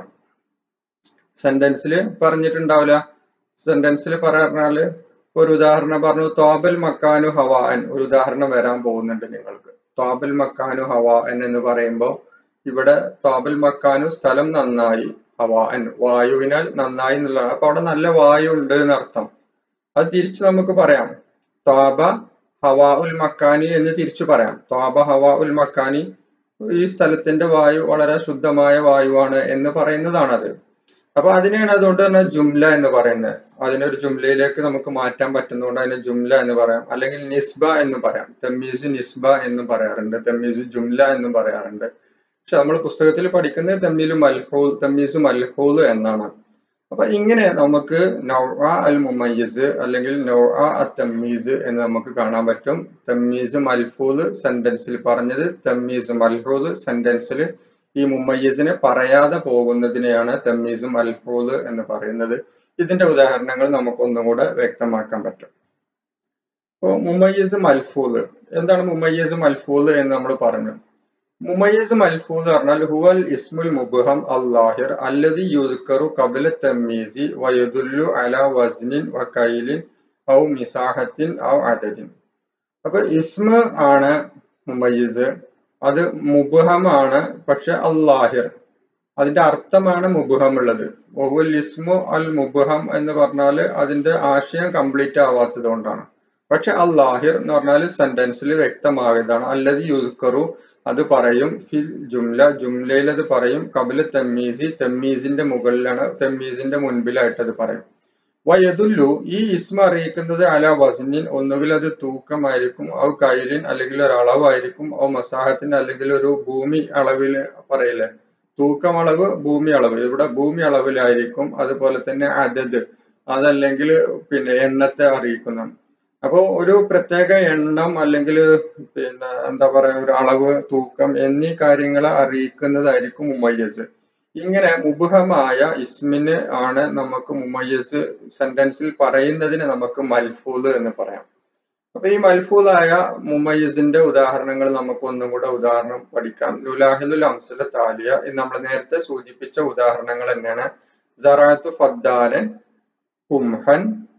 സെന്റൻസിൽ പറഞ്ഞിട്ടുണ്ടാവില്ല സെന്റൻസിൽ പറഞ്ഞാല് ഒരു ഉദാഹരണം പറഞ്ഞു തോബൽ മക്കാനു ഹവാൻ ഒരു ഉദാഹരണം വരാൻ പോകുന്നുണ്ട് നിങ്ങൾക്ക് തോബൽ മക്കാനു ഹവാൻ എന്ന് പറയുമ്പോൾ ഇവിടെ തോബൽ മക്കാനു സ്ഥലം നന്നായി ഹവാൻ വായുവിനാൽ നന്നായി എന്നുള്ളതാണ് അപ്പൊ അവിടെ നല്ല വായു ഉണ്ട് എന്നർത്ഥം അത് തിരിച്ച് നമുക്ക് പറയാം തോബ ഹവാ ഉൽ മക്കാനി എന്ന് തിരിച്ചു പറയാം തോബ ഹവാ ഉൽ മക്കാനി ഈ സ്ഥലത്തിന്റെ വായു വളരെ ശുദ്ധമായ വായുവാണ് എന്ന് പറയുന്നതാണത് അപ്പൊ അതിനെയാണ് അതുകൊണ്ട് തന്നെ ജുംല എന്ന് പറയുന്നത് അതിനൊരു ജുംലയിലേക്ക് നമുക്ക് മാറ്റാൻ പറ്റുന്നതുകൊണ്ട് അതിനെ ജുംല എന്ന് പറയാം അല്ലെങ്കിൽ നിസ്ബ എന്ന് പറയാം തെമ്മീസ് നിസ്ബ എന്നും പറയാറുണ്ട് തെമ്മീസ് ജുംല എന്നും പറയാറുണ്ട് പക്ഷെ നമ്മൾ പുസ്തകത്തിൽ പഠിക്കുന്നത് തെമ്മീല് മൽഹൂൽ തെമ്മീസ് മൽഹൂൽ എന്നാണ് അപ്പൊ ഇങ്ങനെ നമുക്ക് നൗഅ അൽ മുമയ്യിസ് അല്ലെങ്കിൽ നൗഅ അത്തമ്മീസ് എന്ന് നമുക്ക് കാണാൻ പറ്റും തമ്മീസ് മൽഫൂല് സെന്റൻസിൽ പറഞ്ഞത് തമ്മീസ് മൽഹൂല് സെന്റൻസിൽ ഈ മുമയ്യിസിനെ പറയാതെ പോകുന്നതിനെയാണ് തമ്മീസ് മൽഹൂല് എന്ന് പറയുന്നത് ഇതിന്റെ ഉദാഹരണങ്ങൾ നമുക്കൊന്നും കൂടെ വ്യക്തമാക്കാൻ പറ്റും അപ്പോൾ മുമയ്യിസ് മൽഫൂല് എന്താണ് മുമയ്യിസ് മൽഫൂല് എന്ന് നമ്മൾ പറഞ്ഞു മുമയ്യിസ് മൽഫൂൽ എന്ന് പറഞ്ഞാൽ ഹുവൽ ഇസ്മുൽ മുബ്ഹം അല്ലാഹിർ അല്ലദി യുദ്കറു ഖബല തമ്മീസി വയദുല്ലു അല വസ്നിൻ വ കൈലിൻ ഔ മിസാഹത്തിൻ ഔ അദദിൻ അപ്പൊ ഇസ്മ ആണ് മുമയ്യിസ് അത് മുബ്ഹമാണ് പക്ഷെ അല്ലാഹിർ അതിന്റെ അർത്ഥമാണ് മുബ്ഹം ഉള്ളത് വഹുൽ ഇസ്മു അൽ മുബ്ഹം എന്ന് പറഞ്ഞാൽ അതിന്റെ ആശയം കംപ്ലീറ്റ് ആവാത്തത് കൊണ്ടാണ് പക്ഷെ അല്ലാഹിർ എന്ന് പറഞ്ഞാൽ സെന്റൻസിൽ വ്യക്തമായതാണ് അല്ലതി യുദ്കറു അത് പറയും ഫിൽ ജുംല ജുംലയിൽ അത് പറയും കബില തെമ്മീസി തെമ്മീസിന്റെ മുകളിലാണ് തെമ്മീസിന്റെ മുൻപിലായിട്ട് അത് പറയും വയതുല്ലു ഈ ഇസ്മ അറിയിക്കുന്നത് അല വസനിൻ ഒന്നുകിൽ അത് തൂക്കമായിരിക്കും ഔ കൈലിൻ അല്ലെങ്കിൽ ഒരു അളവായിരിക്കും ഔ മസാഹത്തിൻ അല്ലെങ്കിൽ ഒരു ഭൂമി അളവിൽ പറയില്ലേ തൂക്കം അളവ് ഭൂമി അളവ് ഇവിടെ ഭൂമി അളവിലായിരിക്കും അതുപോലെ തന്നെ അതത് അതല്ലെങ്കിൽ പിന്നെ എണ്ണത്തെ അറിയിക്കുന്ന അപ്പോ ഒരു പ്രത്യേക എണ്ണം അല്ലെങ്കിൽ പിന്നെ എന്താ പറയാ ഒരു അളവ് തൂക്കം എന്നീ കാര്യങ്ങളെ അറിയിക്കുന്നതായിരിക്കും മുമയ്യസ് ഇങ്ങനെ മുബുഹമായ ഇസ്മിന് ആണ് നമുക്ക് മുമയ്യസ് സെന്റൻസിൽ പറയുന്നതിന് നമുക്ക് മൽഫൂല് എന്ന് പറയാം അപ്പൊ ഈ മൽഫൂലായ മുമയ്യസിന്റെ ഉദാഹരണങ്ങൾ നമുക്ക് ഒന്നും കൂടെ ഉദാഹരണം പഠിക്കാം നുലാഹിദുൽ അംസല താലിയ ഇത് നമ്മൾ നേരത്തെ സൂചിപ്പിച്ച ഉദാഹരണങ്ങൾ തന്നെയാണ് സറാത്തു ഫദ്ദാലൻ കുംഹൻ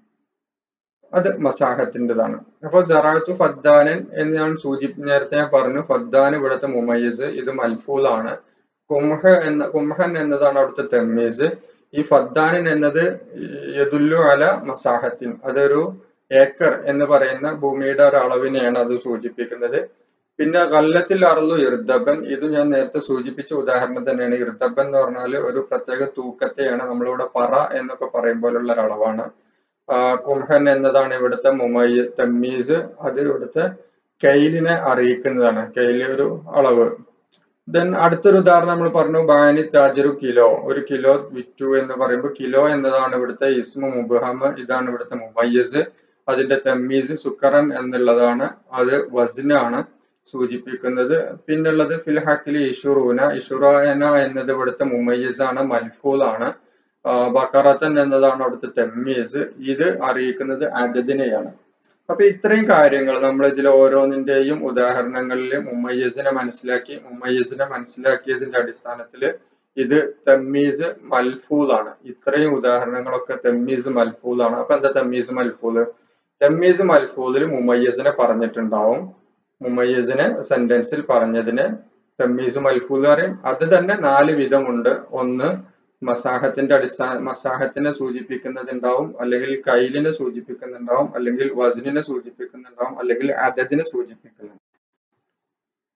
അത് മസാഹത്തിൻ്റെതാണ് അപ്പോൾ സറാത്തു ഫദ്ദാനൻ എന്ന് ഞാൻ സൂചി നേരത്തെ ഞാൻ പറഞ്ഞു ഫദ്ദാൻ ഇവിടുത്തെ മുമയ്യസ് ഇത് മൽഫൂലാണ് കുംഹ എന്ന കുംഹൻ എന്നതാണ് അവിടുത്തെ തെമ്മീസ് ഈ ഫദ്ദാനൻ എന്നത് യദുല്ലു അല മസാഹത്തിൻ അതൊരു ഏക്കർ എന്ന് പറയുന്ന ഭൂമിയുടെ ഒരു അളവിനെയാണ് അത് സൂചിപ്പിക്കുന്നത് പിന്നെ കല്ലത്തിൽ അറലു ഇർദബൻ ഇത് ഞാൻ നേരത്തെ സൂചിപ്പിച്ച ഉദാഹരണം തന്നെയാണ് ഇർദബൻ എന്ന് പറഞ്ഞാൽ ഒരു പ്രത്യേക തൂക്കത്തെയാണ് നമ്മളിവിടെ പറ എന്നൊക്കെ പറയുമ്പോലുള്ള ഒരു അളവാണ് കുംഹൻ എന്നതാണ് ഇവിടുത്തെ മുമയ്യ തമ്മീസ് അത് ഇവിടുത്തെ കെയിലിനെ അറിയിക്കുന്നതാണ് കെയില് ഒരു അളവ് ദെൻ അടുത്തൊരു ഉദാഹരണം നമ്മൾ പറഞ്ഞു ബാനി താജറു കിലോ ഒരു കിലോ വിറ്റു എന്ന് പറയുമ്പോൾ കിലോ എന്നതാണ് ഇവിടുത്തെ ഇസ്മു മുബഹം ഇതാണ് ഇവിടുത്തെ മുമയ്യസ് അതിന്റെ തമ്മീസ് സുക്കറൻ എന്നുള്ളതാണ് അത് വസ്നാണ് സൂചിപ്പിക്കുന്നത് പിന്നുള്ളത് ഫിൽ ഹക്കിലി ഇഷുറൂന ഇഷുറാന എന്നത് ഇവിടുത്തെ മുമയ്യസ് ആണ് മൽഫൂൽ ആണ് ബക്കറത്തൻ എന്നതാണ് അവിടുത്തെ തെമ്മീസ് ഇത് അറിയിക്കുന്നത് അദദിനെയാണ് അപ്പൊ ഇത്രയും കാര്യങ്ങൾ നമ്മൾ ഇതിൽ ഓരോന്നിന്റെയും ഉദാഹരണങ്ങളിൽ മുമ്മയ്യസിനെ മനസ്സിലാക്കി മുമ്മയ്യസിനെ മനസ്സിലാക്കിയതിന്റെ അടിസ്ഥാനത്തിൽ ഇത് തെമ്മീസ് മൽഫൂലാണ് ഇത്രയും ഉദാഹരണങ്ങളൊക്കെ തെമ്മീസ് മൽഫൂലാണ് അപ്പൊ എന്താ തെമ്മീസ് മൽഫൂല് തെമ്മീസ് മൽഫൂലിൽ മുമ്മയ്യസിനെ പറഞ്ഞിട്ടുണ്ടാവും മുമ്മയ്യസിനെ സെന്റൻസിൽ പറഞ്ഞതിന് തെമ്മീസ് മൽഫൂൽ പറയും അത് തന്നെ നാല് വിധമുണ്ട് ഒന്ന് മസാഹത്തിന്റെ അടിസ്ഥാന മസാഹത്തിനെ സൂചിപ്പിക്കുന്നതുണ്ടാവും അല്ലെങ്കിൽ കൈലിനെ സൂചിപ്പിക്കുന്നുണ്ടാവും അല്ലെങ്കിൽ വസ്നിനെ സൂചിപ്പിക്കുന്നുണ്ടാവും അല്ലെങ്കിൽ അതദിനെ സൂചിപ്പിക്കുന്നുണ്ടാവും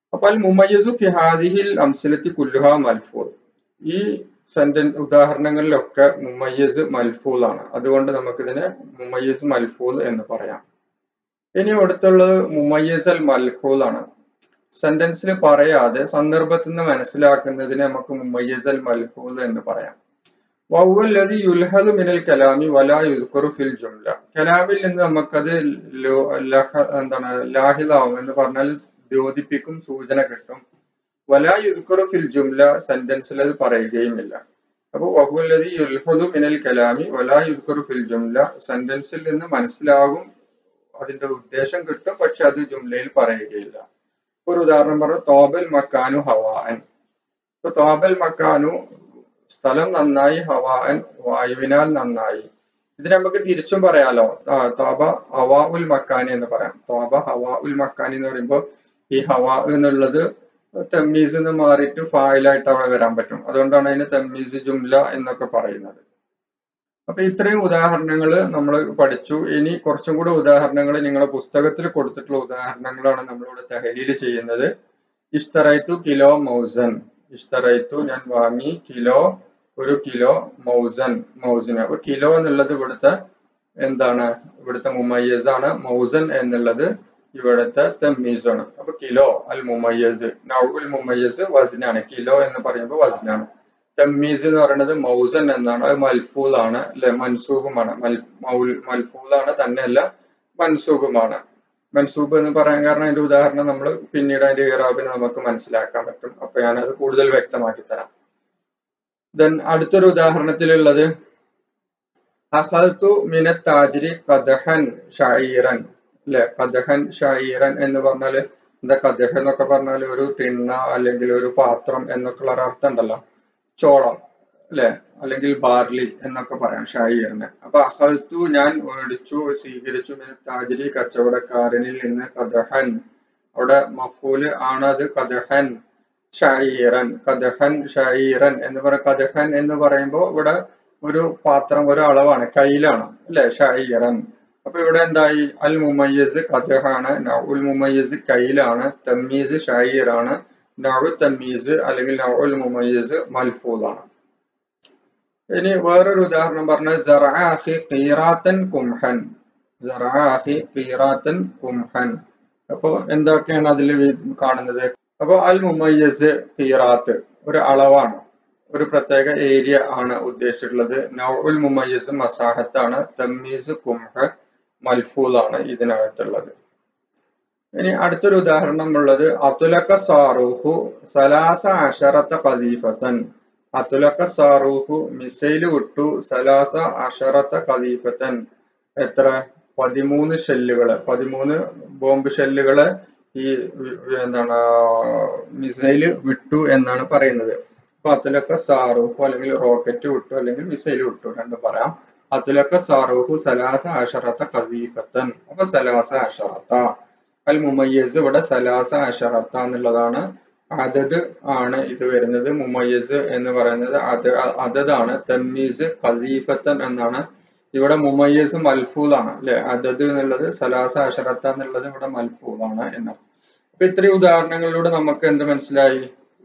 അപ്പൊ അൽ മുമയ്യസു ഫി ഹാദിഹിൽ അംസലത്തി കുല്ലുഹ മൽഫൂദ് ഈ സെന്റൻ ഉദാഹരണങ്ങളിലൊക്കെ മുമയ്യസ് മൽഫൂൽ ആണ് അതുകൊണ്ട് നമുക്കിതിനെ മുമയ്യസ് മൽഫൂൽ എന്ന് പറയാം ഇനി അടുത്തുള്ളത് മുമയ്യസ് അൽ മൽഫൂൽ ആണ് സെന്റൻസിൽ പറയാതെ സന്ദർഭത്തിൽ നിന്ന് മനസ്സിലാക്കുന്നതിനെ നമുക്ക് മുമയ്യസ് അൽ മൽഫൂൽ എന്ന് പറയാം വൗവല്ലതി യുൽഹദു മിനൽ കലാമി വലാ യുദ്ഖറു ഫിൽ ജുംല കലാമിൽ നിന്ന് നമുക്കത് ലോ- ലഹ- എന്താണ് ലാഹിദാവും എന്ന് പറഞ്ഞാൽ ദ്യോതിപ്പിക്കും സൂചന കിട്ടും വലാ യുദ്ഖറു ഫിൽ ജുംല സെന്റൻസിൽ അത് പറയുകയുമില്ല അപ്പൊ വഹുല്ലതി യുൽഹദു മിനൽ കലാമി വലാ യുദ്ഖറു ഫിൽ ജുംല സെന്റൻസിൽ നിന്ന് മനസ്സിലാകും അതിന്റെ ഉദ്ദേശം കിട്ടും പക്ഷെ അത് ജുംലയിൽ പറയുകയില്ല ഒരു ഉദാഹരണം പറഞ്ഞു തോബൽ മക്കാനു ഹവാൻ ഇപ്പൊ തോബൽ മക്കാനു സ്ഥലം നന്നായി ഹവാൻ വായുവിനാൽ നന്നായി ഇത് നമുക്ക് തിരിച്ചും പറയാലോ ആ, തോബ ഹവാ ഉൽ മക്കാനി എന്ന് പറയാം തോബ ഹവാ ഉൽ മക്കാനി എന്ന് പറയുമ്പോൾ ഈ ഹവാ എന്നുള്ളത് തെമ്മീസ് എന്ന് മാറിയിട്ട് ഫായിലായിട്ട് അവിടെ വരാൻ പറ്റും അതുകൊണ്ടാണ് അതിന് തെമ്മീസ് ജുംല എന്നൊക്കെ പറയുന്നത് അപ്പൊ ഇത്രയും ഉദാഹരണങ്ങൾ നമ്മൾ പഠിച്ചു ഇനി കുറച്ചും കൂടെ ഉദാഹരണങ്ങൾ നിങ്ങളുടെ പുസ്തകത്തിൽ കൊടുത്തിട്ടുള്ള ഉദാഹരണങ്ങളാണ് നമ്മളിവിടെ തെഹലീൽ ചെയ്യുന്നത് ഇഷ്തറൈത്തു കിലോ മൗസൻ ഇഷ്തറൈത്തു ഞാൻ വാങ്ങി കിലോ ഒരു കിലോ മൗസൻ മൗസിന് അപ്പൊ കിലോ എന്നുള്ളത് ഇവിടുത്തെ എന്താണ് ഇവിടുത്തെ മുമയ്യസ് ആണ് മൗസൻ എന്നുള്ളത് ഇവിടുത്തെ തെമ്മീസാണ് അപ്പൊ കിലോ അൽ മുമയ്യസ് നൗൽ മുമയ്യസ് വസ്നാണ് കിലോ എന്ന് പറയുമ്പോൾ വസ്നാണ് തമ്മീസ് എന്ന് പറയുന്നത് മൗസൻ എന്നാണ് അത് മൽഫൂൽ ആണ് അല്ലെ മൻസൂബുമാണ് മൽ മൗൽ മൽഫൂൽ ആണ് തന്നെയല്ല മൻസൂബുമാണ് മൻസൂബ് എന്ന് പറയാൻ കാരണം അതിന്റെ ഉദാഹരണം നമ്മൾ പിന്നീട് അതിന്റെ ഇറാബിന് നമുക്ക് മനസ്സിലാക്കാൻ പറ്റും അപ്പൊ ഞാനത് കൂടുതൽ വ്യക്തമാക്കി തരാം ദെൻ അടുത്തൊരു ഉദാഹരണത്തിലുള്ളത് അഹൽത്തു മിന താജിരി കദഹൻ ഷായിറൻ അല്ലെ കദഹൻ ഷായിറൻ എന്ന് പറഞ്ഞാല് എന്താ കദഹ എന്നൊക്കെ പറഞ്ഞാൽ ഒരു തിണ്ണ അല്ലെങ്കിൽ ഒരു പാത്രം എന്നൊക്കെയുള്ള ഒരു അർത്ഥം ഉണ്ടല്ലോ ചോളം അല്ലെ അല്ലെങ്കിൽ ബാർലി എന്നൊക്കെ പറയാം ഷായിറിന് അപ്പൊ അഹൽത്തു ഞാൻ മേടിച്ചു സ്വീകരിച്ചു മിന താജിരി കച്ചവടക്കാരനിൽ നിന്ന് കദഹൻ അവിടെ മഫൂല് ആണ് അത് കദഹൻ ഷായിറൻ കദഹൻ ഷായിറൻ എന്ന് പറ കദഹൻ എന്ന് പറയുമ്പോൾ ഇവിടെ ഒരു പാത്രം ഒരു അളവാണ് കയ്യിലാണ് അല്ലെ ഷായിറൻ അപ്പൊ ഇവിടെ എന്തായി അൽ മുമയ്യസ് കദഹാണ് നൗൽ മുമയ്യസ് കയ്യിലാണ് തമ്മീസ് ഷായിറാണ് നൗ തമ്മീസ് അല്ലെങ്കിൽ നൗൽ മുമയ്യസ് മൽഫൂദാണ് ഇനി വേറൊരു ഉദാഹരണം പറഞ്ഞത് ജറാഹി ഖീറാത്തൻ കുംഹൻ ജറാഹി ഖീറാത്തൻ കുംഹൻ അപ്പൊ എന്തൊക്കെയാണ് അതിൽ കാണുന്നത് അപ്പൊ അൽ മുമയ്യസ് ഖീറാത്ത് ഒരു അളവാണ് ഒരു പ്രത്യേക ഏരിയ ആണ് ഉദ്ദേശിച്ചിട്ടുള്ളത് നൗൽ മുമയ്യസ് മസാഹത്താണ് തമ്മീസ് കുംഹ മൽഫൂൽ ആണ് ഇതിനകത്തുള്ളത് ഇനി അടുത്തൊരു ഉദാഹരണം ഉള്ളത് അതുലക്ക സാറൂഹു സലാസ അഷറത്ത ഖദീഫത്തൻ അതുലക്ക സാറൂഹു മിസൈൽ വിട്ടു സലാസ അഷറത്ത ഖദീഫത്തൻ എത്ര പതിമൂന്ന് ഷെല്ലുകള് പതിമൂന്ന് ബോംബ് ഷെല്ലുകള് ഈ വി- വി- എന്താണ് മിസൈല് വിട്ടു എന്നാണ് പറയുന്നത് അപ്പൊ അതിലൊക്കെ സാറൂഹു അല്ലെങ്കിൽ റോക്കറ്റ് വിട്ടു അല്ലെങ്കിൽ മിസൈൽ വിട്ടു രണ്ടും പറയാം അതിലൊക്കെ സാറൂഹു സലാസ അഷറത്ത ഖദീഫത്തൻ അപ്പൊ സലാസ അഷറത്ത അൽ മുമയ്യസ് ഇവിടെ സലാസ അഷറത്ത എന്നുള്ളതാണ് അതത് ആണ് ഇത് വരുന്നത് മുമയ്യസ് എന്ന് പറയുന്നത് അത് അതതാണ് തമ്മീസ് ഖദീഫത്തൻ എന്നാണ് ഇവിടെ മുമയ്യസ് മൽഫൂലാണ് അല്ലെ അതത് എന്നുള്ളത് സലാസ അഷറത്ത എന്നുള്ളത് ഇവിടെ മൽഫൂലാണ് എന്നാണ് അപ്പൊ ഇത്രയും ഉദാഹരണങ്ങളിലൂടെ നമുക്ക് എന്ത് മനസ്സിലായി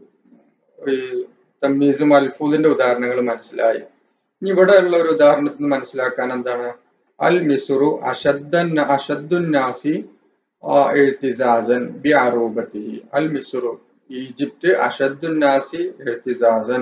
ഈ തമ്മീസ് മൽഫൂദിന്റെ ഉദാഹരണങ്ങൾ മനസ്സിലായി ഇനി ഇവിടെ ഉള്ള ഒരു ഉദാഹരണത്തിൽ നിന്ന് മനസ്സിലാക്കാൻ എന്താണ് അൽ മിസുറു അഷദ്ദൻ അഷദ്ദുന്നാസി എഴുത്തിസാസൻ ബി അറൂബത്തി അൽ മിസുറു ഈജിപ്റ്റ് അഷദ്ദുന്നാസി എഴുത്തിസാസൻ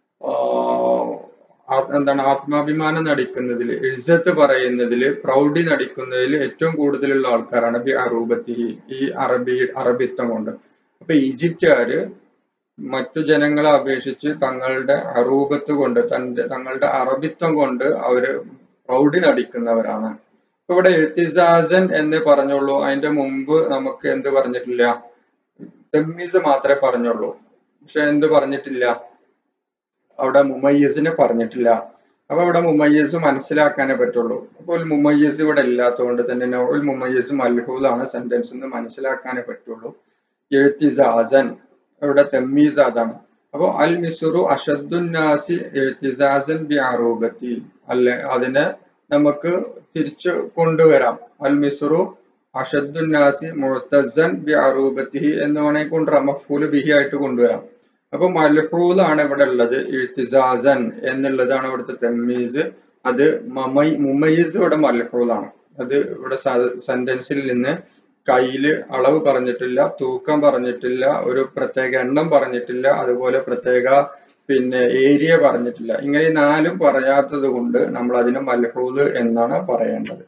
എന്താണ് ആത്മാഭിമാനം നടിക്കുന്നതിൽ ഇഴ്സത്ത് പറയുന്നതിൽ പ്രൗഢി നടിക്കുന്നതിൽ ഏറ്റവും കൂടുതലുള്ള ആൾക്കാരാണ് ബി അറൂബത്തി ഈ അറബി അറബിത്വം കൊണ്ട് അപ്പൊ ഈജിപ്തുകാര് മറ്റു ജനങ്ങളെ അപേക്ഷിച്ച് തങ്ങളുടെ അറൂപത്ത് കൊണ്ട് തന്റെ തങ്ങളുടെ അറബിത്വം കൊണ്ട് അവര് പ്രൗഢി നടിക്കുന്നവരാണ് ഇപ്പൊ ഇവിടെ എഴുത്തിസാസൻ എന്ന് പറഞ്ഞുള്ളൂ അതിന്റെ മുമ്പ് നമുക്ക് എന്ത് പറഞ്ഞിട്ടില്ല തെമ്മീസ് മാത്രമേ പറഞ്ഞുള്ളൂ പക്ഷെ എന്ത് പറഞ്ഞിട്ടില്ല അവിടെ മുമയ്യസിനെ പറഞ്ഞിട്ടില്ല അപ്പൊ ഇവിടെ മുമയ്യസ് മനസ്സിലാക്കാനേ പറ്റുള്ളൂ അപ്പോൾ മുമയ്യസ് ഇവിടെ ഇല്ലാത്തതുകൊണ്ട് തന്നെ നൗൽ മുമയ്യസ് മൽഹൂലാണ് സെന്റൻസ് എന്ന് മനസ്സിലാക്കാനേ പറ്റുള്ളൂ എഴുത്തിസാസൻ ഇവിടെ തെമ്മീസ് അതാണ് അപ്പോൾ അൽ മിസുറു അഷദ്ദുന്നാസി എഴുത്തിസാസൻ ബി അറൂബത്തി അല്ലെ അതിനെ നമുക്ക് തിരിച്ചു കൊണ്ടുവരാം അൽ മിസുറു അഷദ്ദുന്നാസി മുഴത്തസൻ ബി അറൂബത്തിഹി എന്ന് വേണമെങ്കിൽ കൊണ്ടുവരാം മഫൂല് ബിഹി ആയിട്ട് കൊണ്ടുവരാം അപ്പൊ മൽഹൂലാണ് ഇവിടെ ഉള്ളത് ഇഴ്തിസാസൻ എന്നുള്ളതാണ് ഇവിടുത്തെ തെമ്മീസ് അത് മമൈ മുമയ്യിസ് ഇവിടെ മൽഹൂലാണ് അത് ഇവിടെ സെന്റൻസിൽ നിന്ന് കയ്യില് അളവ് പറഞ്ഞിട്ടില്ല തൂക്കം പറഞ്ഞിട്ടില്ല ഒരു പ്രത്യേക എണ്ണം പറഞ്ഞിട്ടില്ല അതുപോലെ പ്രത്യേക പിന്നെ ഏരിയ പറഞ്ഞിട്ടില്ല ഇങ്ങനെ ഈ നാലും പറയാത്തത് കൊണ്ട് നമ്മൾ അതിന് മൽഹൂദ് എന്നാണ് പറയേണ്ടത്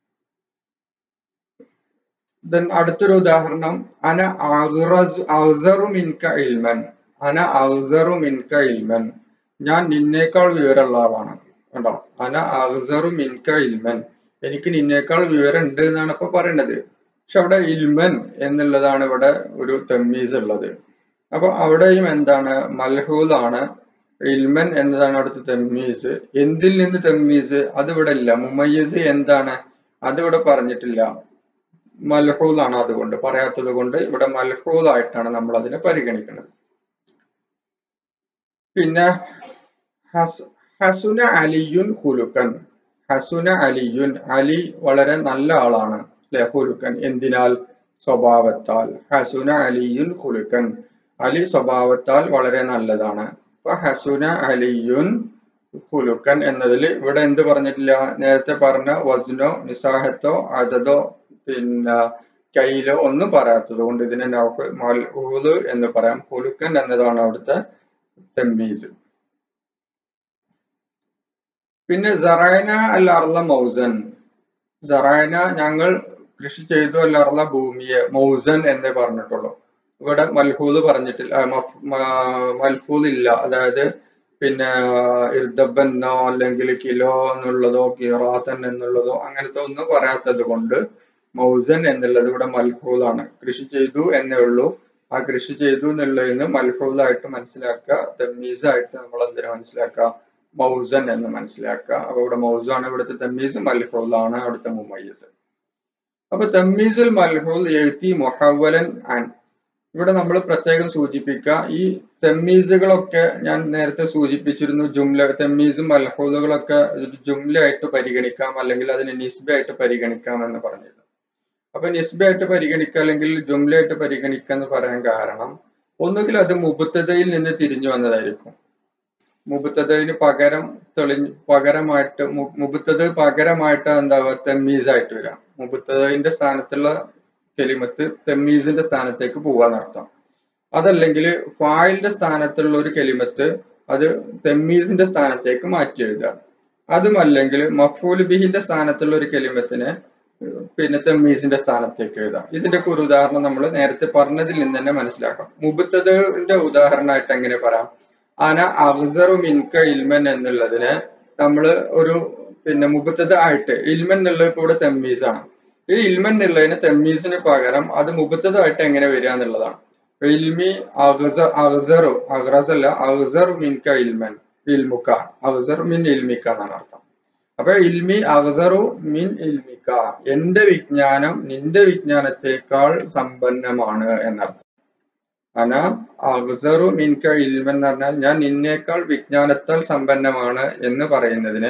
ദെൻ അടുത്തൊരു ഉദാഹരണം അന ഔസറു മിൻക ഇൽമൻ അന ഔസറു മിൻക ഇൽമൻ ഞാൻ നിന്നേക്കാൾ വിവരമുള്ള ആളാണ് കണ്ടോ അന ഔസറു മിൻക ഇൽമൻ എനിക്ക് നിന്നേക്കാൾ വിവരം ഉണ്ട് എന്നാണ് ഇപ്പൊ പറയേണ്ടത് പക്ഷെ അവിടെ ഇൽമൻ എന്നുള്ളതാണ് ഇവിടെ ഒരു തെമ്മീസ് ഉള്ളത് അപ്പൊ അവിടെയും എന്താണ് മൽഹൂദാണ് ഇൽമൻ എന്നതാണ് അവിടുത്തെ തെമ്മീസ് എന്തിൽ നിന്ന് തെമ്മീസ് അത് ഇവിടെ ഇല്ല മുമയ്യസ് എന്താണ് അത് ഇവിടെ പറഞ്ഞിട്ടില്ല മൽഹൂദാണ് അതുകൊണ്ട് പറയാത്തത് കൊണ്ട് ഇവിടെ മൽഹൂദായിട്ടാണ് നമ്മൾ അതിനെ പരിഗണിക്കുന്നത് പിന്നെ ഹസുന അലിയുൻ ഹുലുക്കൻ ഹസുന അലിയുൻ അലി വളരെ നല്ല ആളാണ് അല്ലെ ഹുലുക്കൻ എന്തിനാൽ സ്വഭാവത്താൽ ഹസുന അലിയുൻ ഹുലുക്കൻ അലി സ്വഭാവത്താൽ വളരെ നല്ലതാണ് അപ്പൊ ഹസുന അലിയുൻ ഹുലുക്കൻ എന്നതിൽ ഇവിടെ എന്ത് പറഞ്ഞിട്ടില്ല നേരത്തെ പറഞ്ഞ വസ്നോ നിസാഹത്തോ അതതോ പിന്നെ കയ്യിലോ ഒന്നും പറയാത്തത് കൊണ്ട് ഇതിനെ നമുക്ക് മൽഹൂദ് എന്ന് പറയാം ഹുലുക്കൻ എന്നതാണ് അവിടുത്തെ തെമ്മീസ് പിന്നെ സറൈന അൽ അർല മൗസൻ സറൈന ഞങ്ങൾ കൃഷി ചെയ്തു അൽ അർല ഭൂമിയെ മൗസൻ എന്നേ പറഞ്ഞിട്ടുള്ളൂ ഇവിടെ മൽഹൂദ് പറഞ്ഞിട്ടില്ല മൽഹൂദ് ഇല്ല അതായത് പിന്നെ ഇർദബെന്നോ അല്ലെങ്കിൽ കിലോ എന്നുള്ളതോ കിറാത്തൻ എന്നുള്ളതോ അങ്ങനത്തെ ഒന്നും പറയാത്തത് കൊണ്ട് മൗസൻ എന്നുള്ളത് ഇവിടെ മൽഹൂദാണ് കൃഷി ചെയ്തു എന്നേ ഉള്ളൂ ആ കൃഷി ചെയ്തു എന്നുള്ളതിന് മൽഹൂദായിട്ട് മനസ്സിലാക്കുക തമ്മീസായിട്ട് നമ്മൾ എന്തിനു മനസ്സിലാക്കുക മൗസൻ എന്ന് മനസ്സിലാക്കുക അപ്പൊ ഇവിടെ മൗസാണ് ഇവിടുത്തെ തമ്മീസ് മൽഹൂദാണ് അവിടുത്തെ മുമയ്യസ് അപ്പൊ തമ്മീസുൽ മൽഹൂദ് എഴുത്തി മൊഹവലൻ ആൻ ഇവിടെ നമ്മൾ പ്രത്യേകം സൂചിപ്പിക്കുക ഈ തെമ്മീസുകളൊക്കെ ഞാൻ നേരത്തെ സൂചിപ്പിച്ചിരുന്നു ജുംല തെമ്മീസും മൽഹൂദുകളൊക്കെ ജുംലയായിട്ട് പരിഗണിക്കാം അല്ലെങ്കിൽ അതിനെ നിസ്ബയായിട്ട് പരിഗണിക്കാം എന്ന് പറഞ്ഞിരുന്നു അപ്പൊ നിസ്ബയായിട്ട് പരിഗണിക്കുക അല്ലെങ്കിൽ ജുംലയായിട്ട് പരിഗണിക്കുക എന്ന് പറയാൻ കാരണം ഒന്നുകിൽ അത് മുബത്തതയിൽ നിന്ന് തിരിഞ്ഞു വന്നതായിരിക്കും മുബത്തതിന് പകരം തെളിഞ്ഞ് പകരമായിട്ട് മുബത്തത് പകരമായിട്ട് എന്താവുക തെമ്മീസായിട്ട് വരാം മുബത്തതിന്റെ സ്ഥാനത്തുള്ള കെലിമത്ത് തെമ്മീസിന്റെ സ്ഥാനത്തേക്ക് പോവാന്നർത്ഥം അതല്ലെങ്കിൽ ഫായിലിന്റെ സ്ഥാനത്തുള്ള ഒരു കെലിമത്ത് അത് തെമ്മീസിന്റെ സ്ഥാനത്തേക്ക് മാറ്റി എഴുതുക അതുമല്ലെങ്കിൽ മഫൂൽ ബിഹിന്റെ സ്ഥാനത്തുള്ള ഒരു കെലിമത്തിനെ പിന്നെ തെമ്മീസിന്റെ സ്ഥാനത്തേക്ക് എഴുതാം ഇതിന്റെ ഒരു ഉദാഹരണം നമ്മൾ നേരത്തെ പറഞ്ഞതിൽ നിന്ന് തന്നെ മനസ്സിലാക്കാം മുബത്തതിന്റെ ഉദാഹരണമായിട്ട് എങ്ങനെ പറയാം അന അഫ്സറു മിൻക ഇൽമൻ എന്നുള്ളതിന് നമ്മൾ ഒരു പിന്നെ മുബത്തത് ആയിട്ട് ഇൽമൻ എന്നുള്ളത് കൂടെ തെമ്മീസാണ് ഈ ഇൽമൻ എന്നുള്ളതിന് തെമ്മീസിന് പകരം അത് മുബത്തതായിട്ട് എങ്ങനെ വരിക എന്നുള്ളതാണ് ഇൽമി അഹ്സറു അഹ്റസ് അല്ല അഹ്സർ മിൻക ഇൽമൻ ഇൽമുക്ക അഹ്സർ മിൻ ഇൽമിക്ക എന്നാണ് അർത്ഥം അപ്പൊ ഇൽമി അഹ്സറു മിൻ ഇൽമിക്ക എന്റെ വിജ്ഞാനം നിന്റെ വിജ്ഞാനത്തെക്കാൾ സമ്പന്നമാണ് എന്നർത്ഥം അന അഹ്സറു മിൻക ഇൽമൻ എന്ന് പറഞ്ഞാൽ ഞാൻ നിന്നേക്കാൾ വിജ്ഞാനത്താൽ സമ്പന്നമാണ് എന്ന് പറയുന്നതിന്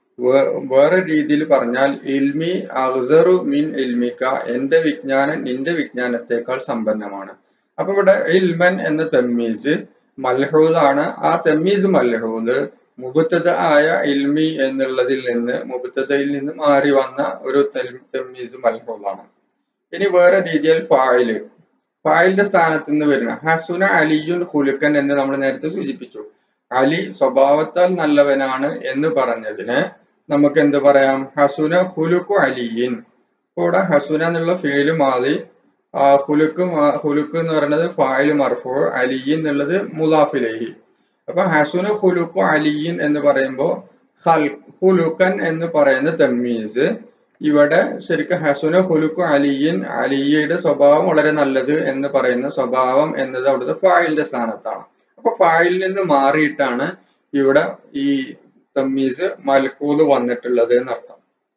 വേറെ രീതിയിൽ പറഞ്ഞാൽ ഇൽമി അഹ്സറു മിൻ ഇൽമിക്ക എന്റെ വിജ്ഞാനം നിന്റെ വിജ്ഞാനത്തെക്കാൾ സമ്പന്നമാണ് അപ്പൊ ഇവിടെ ഇൽമൻ എന്ന തെമ്മീസ് മൽഹൂദാണ് ആ തെമ്മീസ് മൽഹൂദ് മുബത്തത ആയ ഇൽമി എന്നുള്ളതിൽ നിന്ന് മുബത്തതയിൽ നിന്ന് മാറി വന്ന ഒരു തെമ്മീസ് മൽഹൂദാണ് ഇനി വേറെ രീതിയിൽ ഫായില് ഫായിലിന്റെ സ്ഥാനത്ത് നിന്ന് വരുന്ന ഹസുന അലിയുൻ ഹുലുക്കൻ എന്ന് നമ്മൾ നേരത്തെ സൂചിപ്പിച്ചു അലി സ്വഭാവത്താൽ നല്ലവനാണ് എന്ന് പറഞ്ഞതിന് നമുക്ക് എന്ത് പറയാം ഹസുന ഹുലുക്കു അലിയിൻ ഇവിടെ ഹസുന എന്നുള്ള ഫീല് മാതി ഹുലുക്ക് ഹുലുക്ക് എന്ന് പറയുന്നത് ഫായില് മർഫു അലിയിൻ എന്നുള്ളത് മുലാഫിലേഹി അപ്പൊ ഹസുന ഹുലുക്കു അലിയിൻ എന്ന് പറയുമ്പോൾ ഹൽ ഹുലുക്കൻ എന്ന് പറയുന്ന തെമ്മീസ് ഇവിടെ ശരിക്കും ഹസുന ഹുലുക്കു അലിയിൻ അലിയുടെ സ്വഭാവം വളരെ നല്ലത് എന്ന് പറയുന്ന സ്വഭാവം എന്നത് അവിടുത്തെ ഫായിലിന്റെ സ്ഥാനത്താണ് അപ്പൊ ഫായിലിൽ നിന്ന് മാറിയിട്ടാണ് ഇവിടെ ഈ തമ്മീസ് മൽഹൂദ് വന്നിട്ടുള്ളത് എന്നർത്ഥം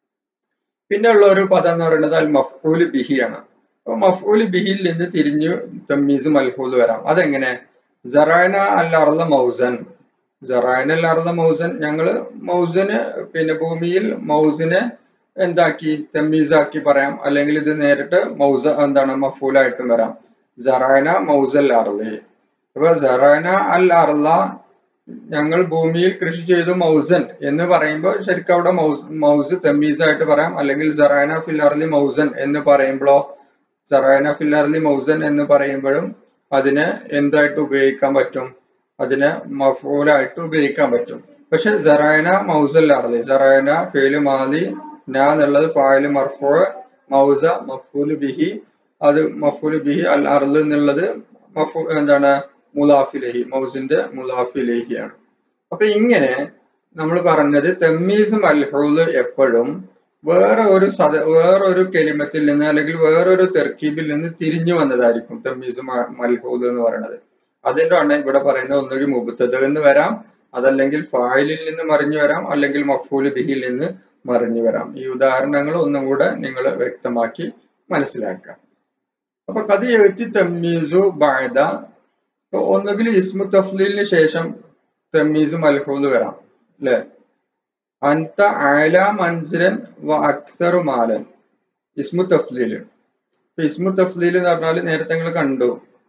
പിന്നെ ഉള്ള ഒരു പദം എന്ന് പറയുന്നത് അൽ മഫ്ഊല് ബിഹിയാണ് അപ്പൊ മഫ്ഊല് ബിഹിയിൽ നിന്ന് തിരിഞ്ഞ് തമ്മീസ് മൽഹൂദ് വരാം അതെങ്ങനെ ജറാന അൽ അർല മൗസൻ ജറാന അൽ അർല മൗസൻ ഞങ്ങള് മൗസന് പിന്നെ ഭൂമിയിൽ മൗസിനെ എന്താക്കി തെമ്മീസാക്കി പറയാം അല്ലെങ്കിൽ ഇത് നേരിട്ട് മൗസ എന്താണ് മഫൂലായിട്ടും വരാം ജറാന മൗസൽ അർലി അപ്പൊ ജറാന അൽ അർല ഞങ്ങൾ ഭൂമിയിൽ കൃഷി ചെയ്തു മൗസൻ എന്ന് പറയുമ്പോൾ ശരിക്കും അവിടെ മൗസ് മൗസ് തെമ്മീസ് ആയിട്ട് പറയാം അല്ലെങ്കിൽ ജറാന ഫിൽ അർലി മൗസൻ എന്ന് പറയുമ്പോഴോ ജറാന ഫിൽ അർലി മൗസൻ എന്ന് പറയുമ്പോഴും അതിനെ എന്തായിട്ട് ഉപയോഗിക്കാൻ പറ്റും അതിനെ മഫൂലായിട്ട് ഉപയോഗിക്കാൻ പറ്റും പക്ഷെ ജറാന മൗസൽ അർലി ജറാന ഫേല് മാലി ന എന്നുള്ളത് ഫായില് മർഫൂ മൗസ മഫൂല് ബിഹി അത് മഫൂല് ബിഹി അൽ അർല് എന്നുള്ളത് മഫൂ എന്താണ് മുലാഫിലേഹി മൗസിന്റെ മുലാഫിലേഹിയാണ് അപ്പൊ ഇങ്ങനെ നമ്മൾ പറഞ്ഞത് തെമ്മീസ് മൽഹൂല് എപ്പോഴും വേറെ ഒരു സദ വേറൊരു കെലിമത്തിൽ നിന്ന് അല്ലെങ്കിൽ വേറൊരു തെർക്കീബിൽ നിന്ന് തിരിഞ്ഞു വന്നതായിരിക്കും തെമ്മീസ് മൽഹൂല് എന്ന് പറയുന്നത് അതിന്റെ ആണ് ഇവിടെ പറയുന്നത് ഒന്നൊരു മുബത്തത് എന്ന് വരാം അതല്ലെങ്കിൽ ഫായിലിൽ നിന്ന് മറിഞ്ഞു വരാം അല്ലെങ്കിൽ മഫൂല് ബിഹിൽ നിന്ന് മറിഞ്ഞു വരാം ഈ ഉദാഹരണങ്ങൾ ഒന്നും കൂടെ നിങ്ങൾ വ്യക്തമാക്കി മനസ്സിലാക്കാം അപ്പൊ കഥ എഴുത്തി തെമ്മീസു ബായത ഒന്നുകിൽ ഇസ്മു തഫ്ലീലിന് ശേഷം തെമ്മീസു മൽഹൂല് വരാം അല്ലെ അൻത ആല മൻസിലൻ വ അക്സറു മാലൻ ഇസ്മു തഫ്ലീല് ഇപ്പൊ ഇസ്മു തഫ്ലീൽ എന്ന് പറഞ്ഞാൽ നേരത്തെ നിങ്ങൾ കണ്ടു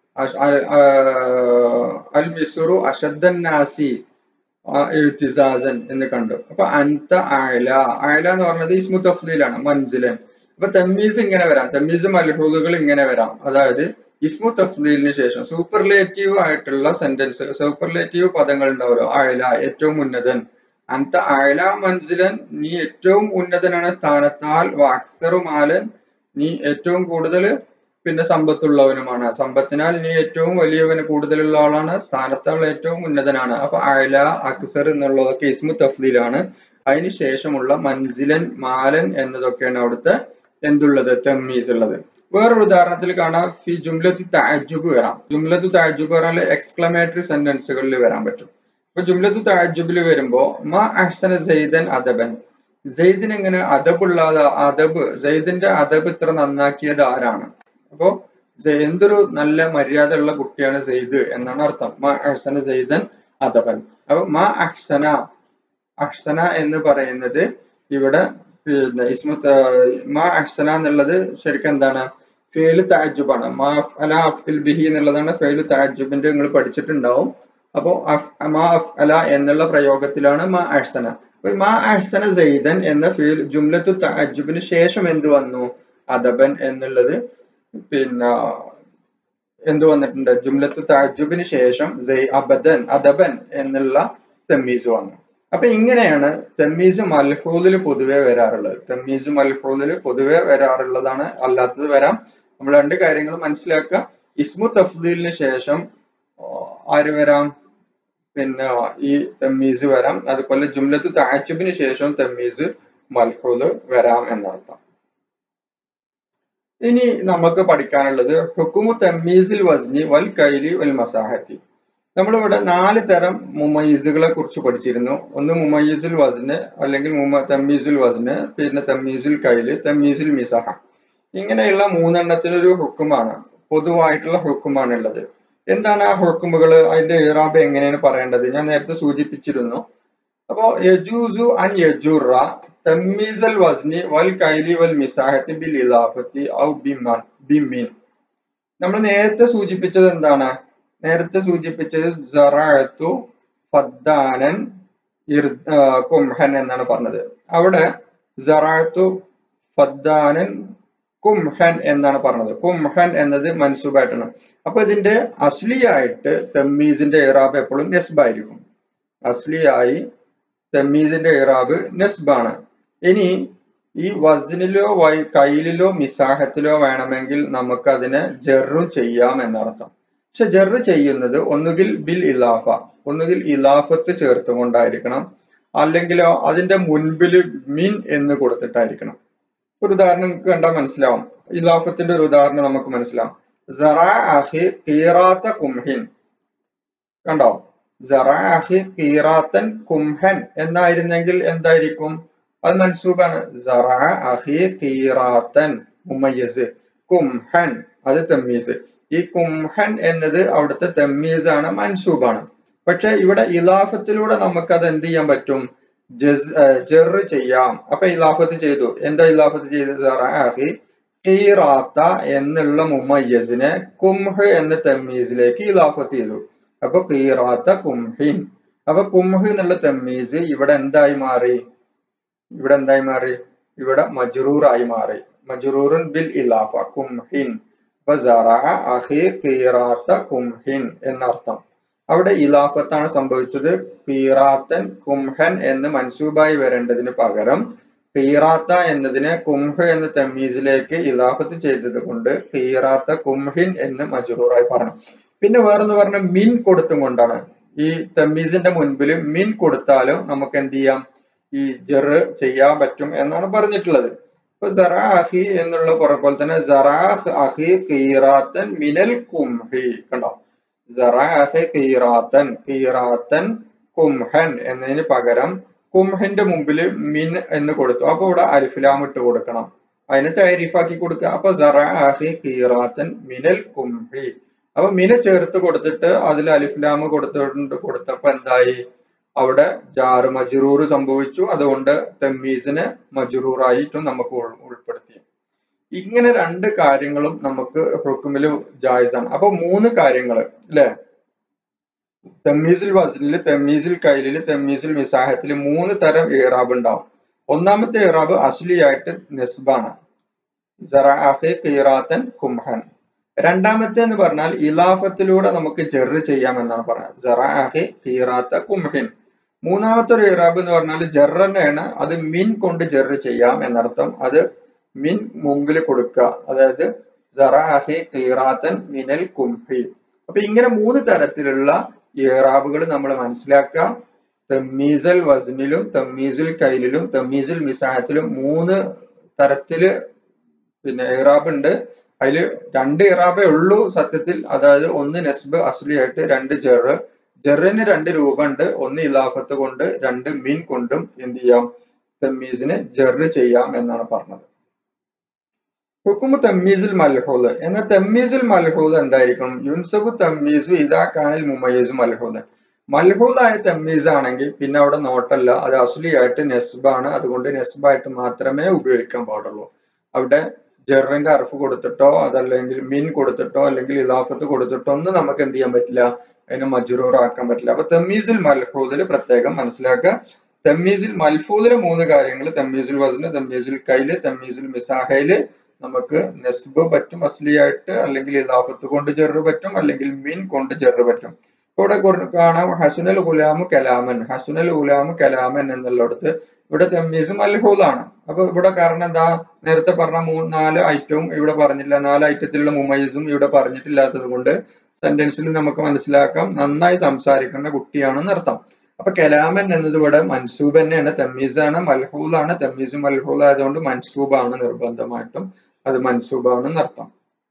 അൽ മിസുറു അഷദ്ദൻ നാസി എഴുത്തിസാസൻ എന്ന് കണ്ടു അപ്പൊ അൻത ആയല ആയല എന്ന് പറഞ്ഞത് ഇസ്മു തഫ്ലീലാണ് മൻസിലൻ അപ്പൊ തമ്മീസ് ഇങ്ങനെ വരാം തമ്മീസ് മൽഹൂദുകൾ ഇങ്ങനെ വരാം അതായത് ഇസ്മു തഫ്ലീലിന് ശേഷം സൂപ്പർലേറ്റീവ് ആയിട്ടുള്ള സെന്റൻസ് സൂപ്പർലേറ്റീവ് പദങ്ങൾ ഉണ്ടാവുമല്ലോ ആയല ഏറ്റവും ഉന്നതൻ അന്ത ആയല മൻസിലൻ നീ ഏറ്റവും ഉന്നതനാണ് സ്ഥാനത്താൽ വാക്സറു മാലൻ നീ ഏറ്റവും കൂടുതൽ പിന്നെ സമ്പത്തുള്ളവനുമാണ് സമ്പത്തിനാൽ നീ ഏറ്റവും വലിയവന് കൂടുതലുള്ള ആളാണ് സ്ഥാനത്താൽ ഏറ്റവും ഉന്നതനാണ് അപ്പൊ അയല അക്സർ എന്നുള്ളതൊക്കെ ഇസ്മു തഫ്ലീലാണ് അതിന് ശേഷമുള്ള മൻസിലൻ മാലൻ എന്നതൊക്കെയാണ് അവിടുത്തെ എന്തുള്ളത് തെമ്മീസ് ഉള്ളത് വേറൊരു ഉദാഹരണത്തിൽ കാണാം ഫി ജുംലത്ത് താജുബ് വരാം ജുംലത്ത് താജുബ് പറഞ്ഞാൽ എക്സ്ക്ലമേറ്ററി സെന്റൻസുകളിൽ വരാൻ പറ്റും ഇപ്പൊ ജുംലത്ത് താജുബിൽ വരുമ്പോ മാ അഹ്സന സെയ്ദൻ അദബൻ സെയ്ദിന് എങ്ങനെ അദബുള്ള അദബ് സെയ്ദിന്റെ അദബ് ഇത്ര നന്നാക്കിയത് ആരാണ് അപ്പോ എന്തൊരു നല്ല മര്യാദ ഉള്ള കുട്ടിയാണ് സെയ്ദ് എന്നാണ് അർത്ഥം മാ അഹ്സന സെയ്ദൻ അദബൻ അപ്പൊ മാ അഹ്സന അഹ്സന എന്ന് പറയുന്നത് ഇവിടെ പിന്നെ ഇസ്മു മാ അഹ്സന എന്നുള്ളത് ശരിക്കും എന്താണ് ഫേല് താജുബാണ് മാ അല അഫ്ഇൽ ബിഹി എന്നുള്ളതാണ് ഫേല് താജുബിന്റെ നിങ്ങൾ പഠിച്ചിട്ടുണ്ടാവും അപ്പോ മാ അഫ് അല എന്നുള്ള പ്രയോഗത്തിലാണ് മാ അഹ്സന അപ്പൊ മാ അഹ്സന സെയ്ദൻ എന്ന ഫീൽ ജുംലത്തു തഅജുബിന് ശേഷം എന്ത് വന്നു അദബൻ എന്നുള്ളത് പിന്നെ എന്ത് വന്നിട്ടുണ്ട് ജുംലത്തു തഅജുബിന് ശേഷം അബദൻ അദബൻ എന്നുള്ള തെമ്മീസ് വന്നു അപ്പൊ ഇങ്ങനെയാണ് തെമ്മീസ് മൽഹൂലിൽ പൊതുവെ വരാറുള്ളത് തെമ്മീസ് മൽഹൂലിൽ പൊതുവെ വരാറുള്ളതാണ് അല്ലാത്തത് വരാം നമ്മൾ രണ്ട് കാര്യങ്ങൾ മനസ്സിലാക്കുക ഇസ്മു തഫ്ദീലിന് ശേഷം ആര് വരാം പിന്നെ ഈ തെമ്മീസ് വരാം അതുപോലെ ജുംലത്ത് താച്ചുബിന് ശേഷം തെമ്മീസ് മൽഹൂല് വരാം എന്നർത്ഥം ഇനി നമുക്ക് പഠിക്കാനുള്ളത് ഹുക്കുമു തെമ്മീസിൽ വസ്നി വൽ കൈലി വൽ മസാഹത്തി നമ്മളിവിടെ നാല് തരം മുമയ്യിസുകളെ കുറിച്ച് പഠിച്ചിരുന്നു ഒന്ന് മുമയ്യിസുൽ വസ്ന് അല്ലെങ്കിൽ മുമ തമ്മീസുൽ വസ്ന് പിന്നെ തമ്മീസുൽ കൈല് തമ്മീസുൽ മിസഹ ഇങ്ങനെയുള്ള മൂന്നെണ്ണത്തിനൊരു ഹുക്കുമാണ് പൊതുവായിട്ടുള്ള ഹുക്കുമാണ് ഉള്ളത് എന്താണ് ആ ഹുക്കുമുകൾ അതിന്റെ ഇറാബ് എങ്ങനെയാണ് പറയേണ്ടത് ഞാൻ നേരത്തെ സൂചിപ്പിച്ചിരുന്നു അപ്പോ യജൂസു അൻ യജുറ തമ്മീസൽ വസ്നി വൽ കൈലി വൽ മിസാഹത്തി ബിൽ ഇലാഫത്തി ഔ ബിമാൻ ബിമീൻ നമ്മൾ നേരത്തെ സൂചിപ്പിച്ചത് എന്താണ് നേരത്തെ സൂചിപ്പിച്ചത് ജറാഅത്തു ഫദ്ദാനൻ കുംഹൻ എന്നാണ് പറഞ്ഞത് അവിടെ ജറാഅത്തു ഫദ്ദാനൻ കുംഹൻ എന്നാണ് പറഞ്ഞത് കുംഹൻ എന്നത് മൻസൂബായിട്ടാണ് അപ്പൊ ഇതിന്റെ അസ്ലിയായിട്ട് തെമ്മീസിന്റെ ഇറാബ് എപ്പോഴും നെസ്ബായിരിക്കും അസ്ലിയായി തെമ്മീസിന്റെ ഇറാബ് നെസ്ബാണ് ഇനി ഈ വസ്നിലോ വൈ കയ്യിലോ മിസാഹത്തിലോ വേണമെങ്കിൽ നമുക്ക് അതിനെ ജെറും ചെയ്യാം എന്നർത്ഥം പക്ഷെ ജെറ് ചെയ്യുന്നത് ഒന്നുകിൽ ബിൽ ഇലാഫ ഒന്നുകിൽ ഇലാഫത്ത് ചേർത്തുകൊണ്ടായിരിക്കണം അല്ലെങ്കിലോ അതിന്റെ മുൻപിൽ മിൻ എന്ന് കൊടുത്തിട്ടായിരിക്കണം ഒരു ഉദാഹരണം നിങ്ങൾക്ക് കണ്ടാൽ മനസ്സിലാവും ഇലാഫത്തിന്റെ ഒരു ഉദാഹരണം നമുക്ക് മനസ്സിലാവും സറാഹി കീറാത്ത കുംഹിൻ കണ്ടോ സറാഹി കീറാത്തൻ കുംഹൻ എന്നായിരുന്നെങ്കിൽ എന്തായിരിക്കും അത് മൻസൂബാണ് സറാഹി കീറാത്തൻ മുമയ്യസ് കുംഹൻ അത് തമ്മീസ് ഈ കുംഹൻ എന്നത് അവിടുത്തെ തമ്മീസ് ആണ് മൻസൂബാണ് പക്ഷെ ഇവിടെ ഇലാഫത്തിലൂടെ നമുക്ക് അത് എന്ത് ചെയ്യാൻ പറ്റും ജസ് ജെറ് ചെയ്യാം അപ്പൊ ഇലാഫത്ത് ചെയ്തു എന്താ ഇലാഫത്ത് ചെയ്തത് സറാഹി ഖീറാത്ത എന്നുള്ള മുമയ്യസിനെ കുംഹ് എന്ന തമ്മീസിലേക്ക് ഇലാഫത്ത് ചെയ്തു അപ്പൊ ഖീറാത്ത കുംഹിൻ അപ്പൊ കുംഹ് എന്നുള്ള തമ്മീസ് ഇവിടെ എന്തായി മാറി ഇവിടെ എന്തായി മാറി ഇവിടെ മജ്റൂറായി മാറി മജ്റൂറുൻ ബിൽ ഇലാഫ കുംഹിൻ അപ്പൊ സറഅ അഹി ഖീറാത്ത കുംഹിൻ എന്നർത്ഥം അവിടെ ഇലാഫത്താണ് സംഭവിച്ചത് ഖീറാത്തൻ കുംഹൻ എന്ന് മൻസൂബായി വരേണ്ടതിന് പകരം ഖീറാത്ത എന്നതിനെ കുംഹ് എന്ന തമ്മീസിലേക്ക് ഇലാഫത്ത് ചെയ്തത് കൊണ്ട് ഖീറാത്ത കുംഹിൻ എന്ന് മജ്റൂറായി പറഞ്ഞു പിന്നെ വേറൊന്ന് പറഞ്ഞ മിൻ കൊടുത്തും കൊണ്ടാണ് ഈ തമ്മീസിന്റെ മുൻപിൽ മിൻ കൊടുത്താലും നമുക്ക് എന്ത് ചെയ്യാം ഈ ജെറ് ചെയ്യാൻ പറ്റും എന്നാണ് പറഞ്ഞിട്ടുള്ളത് ഇപ്പൊ സറാ അഹി എന്നുള്ള പോലെ തന്നെ സറാഹ് അഹി ഖീറാത്തൻ മിനൽ കുംഹി കണ്ടോ സറാ അഹി ഖീറാത്തൻ ഖീറാത്തൻ കുംഹൻ എന്നതിന് പകരം കുംഹിന്റെ മുമ്പിൽ മിൻ എന്ന് കൊടുത്തു അപ്പൊ ഇവിടെ അലിഫിലാം ഇട്ട് കൊടുക്കണം അതിന് താരിഫാക്കി കൊടുക്കുക അപ്പൊ സറാ അഹി ഖീറാത്തൻ മിനൽ കുംഹി അപ്പൊ മിന ചേർത്ത് കൊടുത്തിട്ട് അതിൽ അലിഫ്ലാം കൊടുത്തിട്ടുണ്ട് കൊടുത്തപ്പോ എന്തായി അവിടെ ജാറ് മജറൂർ സംഭവിച്ചു അതുകൊണ്ട് തെമ്മീസിനെ മജറൂറായിട്ടും നമുക്ക് ഉൾ- ഉൾപ്പെടുത്തി ഇങ്ങനെ രണ്ട് കാര്യങ്ങളും നമുക്ക് ഹുക്കുമില് ജായിസാണ് അപ്പൊ മൂന്ന് കാര്യങ്ങൾ അല്ലെ തെമ്മീസുൽ വസനില് തെമ്മീസുൽ കൈലില് തെമ്മീസുൽ മിസാഹത്തില് മൂന്ന് തരം ഇറാബ് ഉണ്ടാവും ഒന്നാമത്തെ ഇറാബ് അസ്ലിയായിട്ട് നെസ്ബാണ് സറാഹെ ഖീറാത്തൻ കുംഹൻ രണ്ടാമത്തെ എന്ന് പറഞ്ഞാൽ ഇലാഫത്തിലൂടെ നമുക്ക് ജെറ് ചെയ്യാം എന്നാണ് പറയുന്നത് സറാഹെ ഖീറാത്ത കുംഹിൻ മൂന്നാമത്തെ ഒരു ഇറാബ് എന്ന് പറഞ്ഞാൽ ജെറ് തന്നെയാണ് അത് മിൻ കൊണ്ട് ജെറ് ചെയ്യാം എന്നർത്ഥം അത് മിൻ മുമ്പിൽ കൊടുക്കുക അതായത് സറാഹെ ഖീറാത്തൻ മിനൽ കുംഹി അപ്പൊ ഇങ്ങനെ മൂന്ന് തരത്തിലുള്ള ഇറാബുകൾ നമ്മൾ മനസ്സിലാക്കുക തമ്മീസൽ വസ്നിലും തമ്മീസുൽ കൈലിലും തമ്മീസുൽ മിസാഹത്തിലും മൂന്ന് തരത്തില് പിന്നെ ഇറാബ് ഉണ്ട് അതിൽ രണ്ട് ഇറാബേ ഉള്ളൂ സത്യത്തിൽ അതായത് ഒന്ന് നെസ്ബ് അസ്ലിയായിട്ട് രണ്ട് ജെറ് ജെറിന് രണ്ട് രൂപമുണ്ട് ഒന്ന് ഇലാഫത്ത് കൊണ്ട് രണ്ട് മീൻ കൊണ്ടും എന്ത് ചെയ്യാം തമ്മീസിനെ ജെറ് ചെയ്യാം എന്നാണ് പറഞ്ഞത് ഹുക്കുമു തമ്മീസുൽ മൽഹൂദ് എന്ന തമ്മീസുൽ മൽഹൂദ് എന്തായിരിക്കും യുൻസബു തമ്മീസു ഇതാ കാനൽ മുമയ്യസു മൽഹൂദ് മൽഹൂദായ തമ്മീസ് ആണെങ്കിൽ പിന്നെ അവിടെ നോട്ടല്ല അത് അസുലിയായിട്ട് നെസ്ബാണ് അതുകൊണ്ട് നെസ്ബായിട്ട് മാത്രമേ ഉപയോഗിക്കാൻ പാടുള്ളൂ അവിടെ ജെറിന്റെ അർഫ് കൊടുത്തിട്ടോ അതല്ലെങ്കിൽ മീൻ കൊടുത്തിട്ടോ അല്ലെങ്കിൽ ഇലാഫത്ത് കൊടുത്തിട്ടോ ഒന്നും നമുക്ക് എന്ത് ചെയ്യാൻ പറ്റില്ല അതിനെ മജുറൂർ ആക്കാൻ പറ്റില്ല അപ്പൊ തമ്മീസുൽ മൽഹൂദിൽ പ്രത്യേകം മനസ്സിലാക്കുക തമ്മീസുൽ മൽഫൂദിലെ മൂന്ന് കാര്യങ്ങൾ തമ്മീസുൽ വസ്ന് തമ്മീസുൽ കൈല് തമ്മീസുൽ മിസാഹയില് നമുക്ക് നെസ്ബ് പറ്റും അസ്ലിയായിട്ട് അല്ലെങ്കിൽ ഇലാഫത്ത് കൊണ്ട് ചെറു പറ്റും അല്ലെങ്കിൽ മീൻ കൊണ്ട് ചെറു പറ്റും ഇപ്പൊ ഇവിടെ കുറ- കാണാം ഹസുനൽ ഗുലാമു കലാമൻ ഹസുനൽ ഗുലാമു കലാമൻ എന്നുള്ളിടത്ത് ഇവിടെ തമ്മീസ് മൽഹൂദാണ് അപ്പൊ ഇവിടെ കാരണം എന്താ നേരത്തെ പറഞ്ഞ മൂന്ന് നാല് ഐറ്റവും ഇവിടെ പറഞ്ഞില്ല നാല് ഐറ്റത്തിലുള്ള മുമൈസും ഇവിടെ പറഞ്ഞിട്ടില്ലാത്തത് കൊണ്ട് സെന്റൻസിൽ നമുക്ക് മനസ്സിലാക്കാം നന്നായി സംസാരിക്കുന്ന കുട്ടിയാണെന്ന് അർത്ഥം അപ്പൊ കലാമൻ എന്നത് ഇവിടെ മൻസൂബ് തന്നെയാണ് തമ്മീസാണ് മൽഹൂലാണ് തമ്മീസ് മൽഹൂൽ ആയതുകൊണ്ട് മൻസൂബാണ് നിർബന്ധമായിട്ടും അത് മൻസൂബാണെന്ന് അർത്ഥം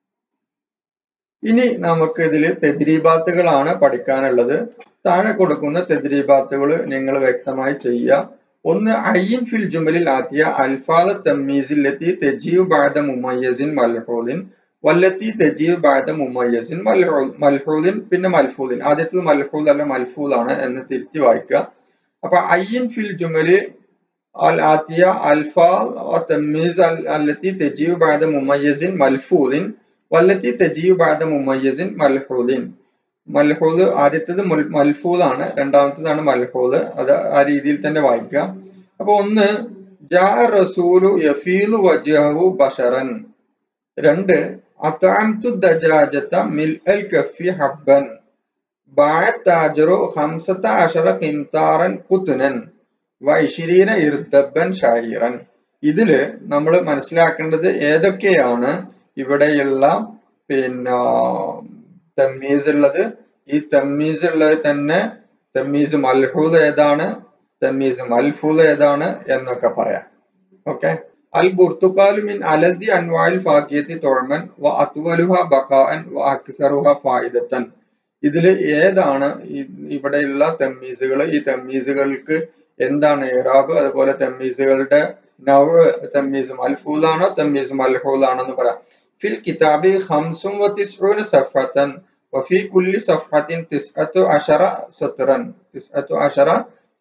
ഇനി നമുക്ക് ഇതിൽ തെദ്രീബാത്തുകളാണ് പഠിക്കാനുള്ളത് താഴെ കൊടുക്കുന്ന തെദ്രീബാത്തുകൾ നിങ്ങൾ വ്യക്തമായി ചെയ്യുക ഒന്ന് അയ്യിൻ ഫിൽ ജുമലിൽ ആത്തിയ അൽഫാദ തമ്മീസിലെത്തി തെജീവ് ബാദ മുമയ്യസിൻ മൽഹൂലിൻ വല്ലത്തി തെജീവ് ബാദ മുമയ്യസിൻ മൽഹൂൽ മൽഹൂലിൻ പിന്നെ മൽഫൂലിൻ ആദ്യത്തത് മൽഹൂൽ അല്ല മൽഫൂൽ ആണ് എന്ന് തിരുത്തി വായിക്കുക അപ്പൊ അയ്യിൻ ഫിൽ ജുമലി അൽ ആത്തിയ അൽഫാദ് തമ്മീസ് അൽ- അല്ലത്തി തെജീവ് ബാദ മുമയ്യസിൻ മൽഫൂലിൻ വല്ലത്തി തെജീവ് ബാദ മുമയ്യസിൻ മൽഹൂലിൻ മൽഹൂദ് ആദ്യത്തേത് മുൽ- മൽഫൂദാണ് രണ്ടാമത്തേതാണ് മൽഹൂദ് അത് ആ രീതിയിൽ തന്നെ വായിക്കുക അപ്പൊ ഒന്ന് ജാ റസൂലു യഫീലു വജഹു ബഷറൻ രണ്ട് അത്താംതു ദജാജത മിൽ അൽ കഫി ഹബ്ബൻ ബായ താജറു ഹംസത്ത അഷറ കിൻതാറൻ കുത്തുനൻ വൈശിരീന ഇർദബൻ ഷായിറൻ ഇതില് നമ്മൾ മനസ്സിലാക്കേണ്ടത് ഏതൊക്കെയാണ് ഇവിടെയുള്ള പിന്നെ തമ്മീസ് ഉള്ളത് ഈ തമ്മീസ് ഉള്ളത് തന്നെ തമ്മീസ് മൽഹൂദ് ഏതാണ് തമ്മീസ് മൽഫൂദ് ഏതാണ് എന്നൊക്കെ പറയാം ഓക്കെ അൽ ബുർത്തുക്കാലു മിൻ അലദി അൻവായിൽ ഫാക്കിയത്തി തൊഴമൻ വ അത്വലുഹ ബക്കാൻ വ അക്സറുഹ ഫായിദത്തൻ ഇതിൽ ഏതാണ് ഈ- ഇവിടെയുള്ള തെമ്മീസുകൾ ഈ തെമ്മീസുകൾക്ക് എന്താണ് ഇറാബ് അതുപോലെ തെമ്മീസുകളുടെ നവ് തെമ്മീസ് മൽഫൂലാണോ തെമ്മീസ് മൽഹൂലാണോ എന്ന് പറയാം ഫിൽ കിതാബി ഖംസും വ തിസ്ഊന സഫഹത്തൻ വഫി കുല്ലി സഫഹത്തിൻ തിസ്അത്തു അശറ സത്റൻ തിസ്അത്തു അശറ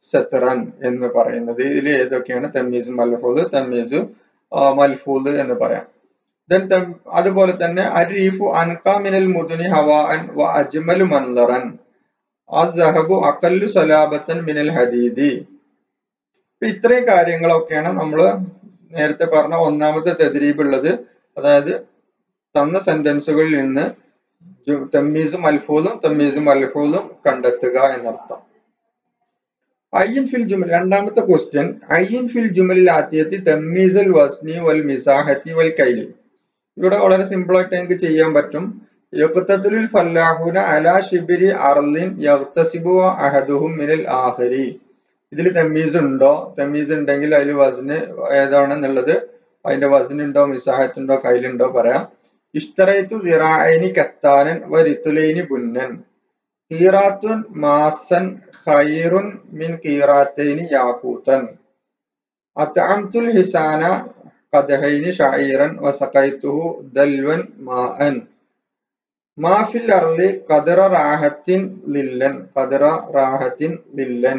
സത്രൻ എന്ന് പറയുന്നത് ഇതിൽ ഏതൊക്കെയാണ് തമ്മീസ് മൽഫൂദ് തമ്മീസ് മൽഫൂദ് എന്ന് പറയാം ദെൻ അതുപോലെ തന്നെ അരീഫു അൻകാമിനൽ മുദുനി ഹവാൻ വ അജ്മലു മൻലറൻ അദ്ഹബു അക്കല്ലു സലാബത്തൻ മിനൽ ഹദീദി ഇപ്പൊ ഇത്രയും കാര്യങ്ങളൊക്കെയാണ് നമ്മൾ നേരത്തെ പറഞ്ഞ ഒന്നാമത്തെ തെദ്രീബ് ഉള്ളത് അതായത് തന്ന സെന്റൻസുകളിൽ നിന്ന് തമ്മീസും അൽഫൂലും തമ്മീസും അൽഫൂലും കണ്ടെത്തുക എന്നർത്ഥം അയ്യൻ ഫിൽ ജുമൽ രണ്ടാമത്തെ ക്വസ്റ്റ്യൻ അയ്യൻ ഫിൽ ജുമലിൽ ആദ്യത്തി തമ്മീസൽ വസ്നി വൽ മിസാഹത്തി വൽ കൈലി ഇവിടെ വളരെ സിമ്പിൾ ആയിട്ട് എനിക്ക് ചെയ്യാൻ പറ്റും യഖ്തത്തുൽ ഫല്ലാഹുന അലാ ഷിബിരി അർലിൻ യഗ്തസിബു അഹദുഹും മിനൽ ആഖിരി ഇതിൽ തമ്മീസ് ഉണ്ടോ തമ്മീസ് ഉണ്ടെങ്കിൽ അതിൽ വസ്ന് ഏതാണെന്നുള്ളത് അതിന്റെ വസ്ന് ഉണ്ടോ മിസാഹത്ത് ഉണ്ടോ കയ്യിലുണ്ടോ പറയാം ഇഷ്തറൈത്തു ദിറായിനി കത്താനൻ വരിത്തുലൈനി ബുന്നൻ കീറാത്തുൻ മാസൻ ഖൈറുൻ മിൻ കീറാത്തൈനി യാക്കൂത്തൻ അത്തഅംതുൽ ഹിസാന قدحين شعيرا وسقيته دلوا ماء ما في الأرض قدر راحة للا قدر راحة للا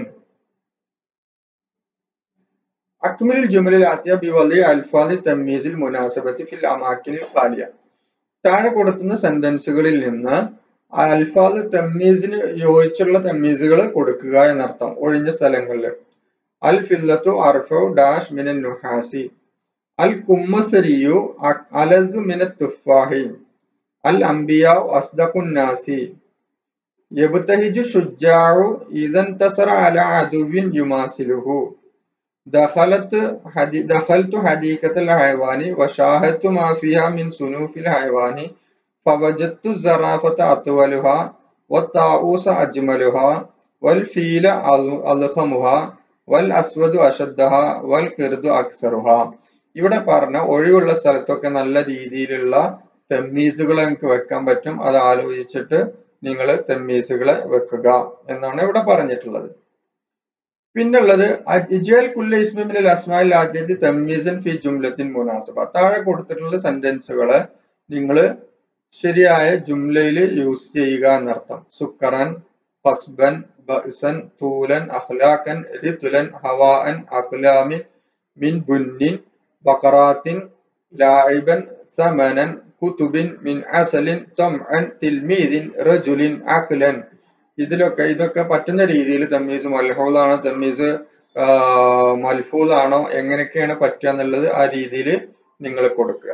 أكمل الجمل الآتية بوضع ألفاظ تمييز المناسبة في الأماكن الخالية താഴെ കൊടുക്കുന്ന സെന്റൻസുകളിൽ നിന്ന് അൽഫാദ് തമ്മീസിന് യോജിച്ചുള്ള തമ്മീസുകൾ കൊടുക്കുക എന്നർത്ഥം ഒഴിഞ്ഞ സ്ഥലങ്ങളിൽ അൽ ഫില്ലത്തു അർഫു ഡാഷ് മിനൻ നുഹാസി അൽ കുമ്മസരിയു അലസു മിന തുഫാഹി അൽ അംബിയാ അസ്ദഖുൻ നാസി യബ്തഹിജു ഷുജാഉ ഇദൻ തസറ അല അദുവിൻ യുമാസിലുഹു دخلت حدي دخلت حديقة الحيوان وشاهدت ما فيها من صنوف الحيوان فوجدت الزرافة أطولها والطاووس أجملها والفيل أضخمها والأسود أشدها والقرد أكثرها ഇവിടെ പറഞ്ഞ ഒഴിവുള്ള സ്ഥലത്തൊക്കെ നല്ല രീതിയിലുള്ള തെമ്മീസുകൾ നിങ്ങൾക്ക് വെക്കാൻ പറ്റും അത് ആലോചിച്ചിട്ട് നിങ്ങൾ തെമ്മീസുകളെ വെക്കുക എന്നാണ് ഇവിടെ പറഞ്ഞിട്ടുള്ളത് പിന്നുള്ളത് ഇജൽ കുല്ല ഇസ്മിമിൽ അസ്മാൽ ആദ്യത്തെ തമ്മീസൻ ഫി ജുംലത്തിൻ മുനാസബ താഴെ കൊടുത്തിട്ടുള്ള സെന്റൻസുകള് നിങ്ങൾ ശരിയായ ജുംലയിൽ യൂസ് ചെയ്യുക എന്നർത്ഥം സുക്കറൻ ഫസ്ബൻ ബഅ്സൻ തൂലൻ അഖ്ലാഖൻ റിതുലൻ ഹവാഅൻ അഖ്ലാമിൻ മിൻ ബുന്നിൻ ബഖറാത്തിൻ ലാഇബൻ സമനൻ കുതുബിൻ മിൻ അസലിൻ തംഅൻ തിൽമീദിൻ റജുലിൻ അഖ്ലൻ ഇതിലൊക്കെ ഇതൊക്കെ പറ്റുന്ന രീതിയിൽ തമ്മീസ് മൽഹൂദാണോ തമ്മീസ് മൽഫൂദാണോ എങ്ങനെയൊക്കെയാണ് പറ്റുക എന്നുള്ളത് ആ രീതിയിൽ നിങ്ങൾ കൊടുക്കുക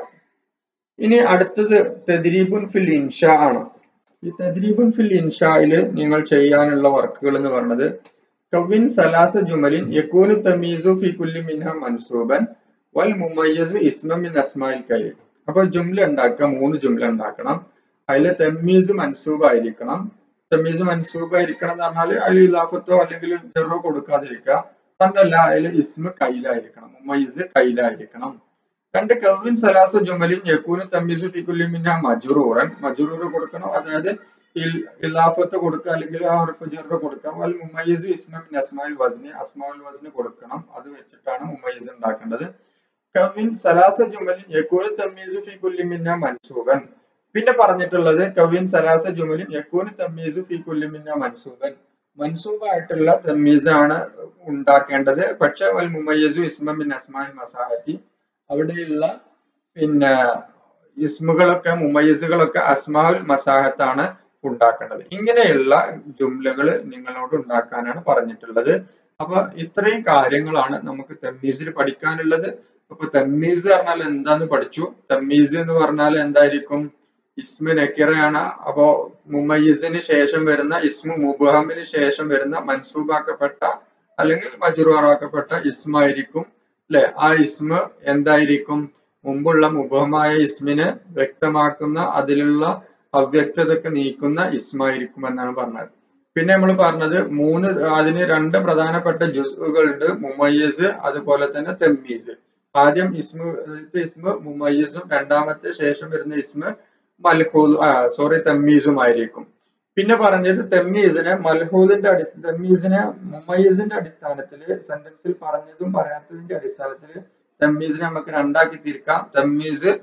ഇനി അടുത്തത് തെദ്രീബുൻ ഫിൽ ഇൻഷ ആണ് ഈ തെദ്രീബുൻ ഫിൽ ഇൻഷായിൽ നിങ്ങൾ ചെയ്യാനുള്ള വർക്കുകൾ എന്ന് പറയുന്നത് കവിൻ സലാസ ജുമലിൻ യക്കൂനു തമീസു ഫി കുല്ലി മിൻഹ മൻസൂബൻ വൽ മുമയ്യസു ഇസ്മ മിൻ അസ്മായിൽ കയ്യിൽ അപ്പൊ ജുംല ഉണ്ടാക്കുക മൂന്ന് ജുംല ഉണ്ടാക്കണം അതിൽ തമ്മീസ് മൻസൂബ് ആയിരിക്കണം തമീസ് മൻസൂബായിരിക്കണം എന്ന് പറഞ്ഞാൽ അതിൽ ഇലാഫത്തോ അല്ലെങ്കിൽ ജെറോ കൊടുക്കാതിരിക്കുക തന്നല്ല അതിൽ ഇസ്മ കയ്യിലായിരിക്കണം മുമൈസ് കയ്യിലായിരിക്കണം രണ്ട് കവിൻ സലാസ ജുമലിൻ യക്കൂന് തമീസ് ഫിക്കുല്ലി മിന്ന മജുറൂറൻ മജുറൂർ കൊടുക്കണം അതായത് ഇലാഫത്ത് കൊടുക്കുക അല്ലെങ്കിൽ ആ ഹർഫ് ജെറോ കൊടുക്കാം അൽ മുമൈസ് ഇസ്മ മിൻ അസ്മാൽ വസ്നി അസ്മാൽ വസ്നി കൊടുക്കണം അത് വെച്ചിട്ടാണ് മുമൈസ് ഉണ്ടാക്കേണ്ടത് കവിൻ സലാസ ജുമലിൻ യക്കൂന് തമീസ് ഫിക്കുല്ലി മിന്ന മൻസൂബൻ പിന്നെ പറഞ്ഞിട്ടുള്ളത് കവിൻ സലാസ ജുമലിൻ യക്കൂന് തമ്മീസു ഫി കുല്ലിമിന്ന മൻസൂബൻ മൻസൂബായിട്ടുള്ള തമ്മീസാണ് ഉണ്ടാക്കേണ്ടത് പക്ഷെ വൽ മുമയ്യസു ഇസ്മ മിൻ അസ്മാൽ മസാഹത്തി അവിടെയുള്ള പിന്നെ ഇസ്മുകളൊക്കെ മുമയ്യസുകളൊക്കെ അസ്മാൽ മസാഹത്താണ് ഉണ്ടാക്കേണ്ടത് ഇങ്ങനെയുള്ള ജുംലകൾ നിങ്ങളോട് ഉണ്ടാക്കാനാണ് പറഞ്ഞിട്ടുള്ളത് അപ്പൊ ഇത്രയും കാര്യങ്ങളാണ് നമുക്ക് തമ്മീസിൽ പഠിക്കാനുള്ളത് അപ്പൊ തമ്മീസ് പറഞ്ഞാൽ എന്താന്ന് പഠിച്ചു തമ്മീസ് എന്ന് പറഞ്ഞാൽ എന്തായിരിക്കും ഇസ്മു നക്കിറയാണ് അപ്പോ മുമയ്യിസിന് ശേഷം വരുന്ന ഇസ്മു മുബഹമിന് ശേഷം വരുന്ന മൻസൂബാക്കപ്പെട്ട അല്ലെങ്കിൽ മജുറാക്കപ്പെട്ട ഇസ്മായിരിക്കും അല്ലെ ആ ഇസ്മ എന്തായിരിക്കും മുമ്പുള്ള മുബഹമായ ഇസ്മിനെ വ്യക്തമാക്കുന്ന അതിലുള്ള അവ്യക്തതയൊക്കെ നീക്കുന്ന ഇസ്മായിരിക്കും എന്നാണ് പറഞ്ഞത് പിന്നെ നമ്മൾ പറഞ്ഞത് മൂന്ന് അതിന് രണ്ട് പ്രധാനപ്പെട്ട ജുസുകളുണ്ട് മുമയ്യസ് അതുപോലെ തന്നെ തെമ്മീസ് ആദ്യം ഇസ്മു ഇസ്മ മുമയ്യസും രണ്ടാമത്തെ ശേഷം വരുന്ന ഇസ്മ മൽഹൂദ് സോറി തമ്മീസുമായിരിക്കും പിന്നെ പറഞ്ഞത് തെമ്മീസിനെ മൽഹൂദിന്റെ അടിസ്ഥ തെമ്മീസിനെ മുമയ്യസിന്റെ അടിസ്ഥാനത്തിൽ സെന്റൻസിൽ പറഞ്ഞതും പറയാത്തതിന്റെ അടിസ്ഥാനത്തിൽ തെമ്മീസിനെ നമുക്ക് രണ്ടാക്കി തിരിക്കാം തെമ്മീസ്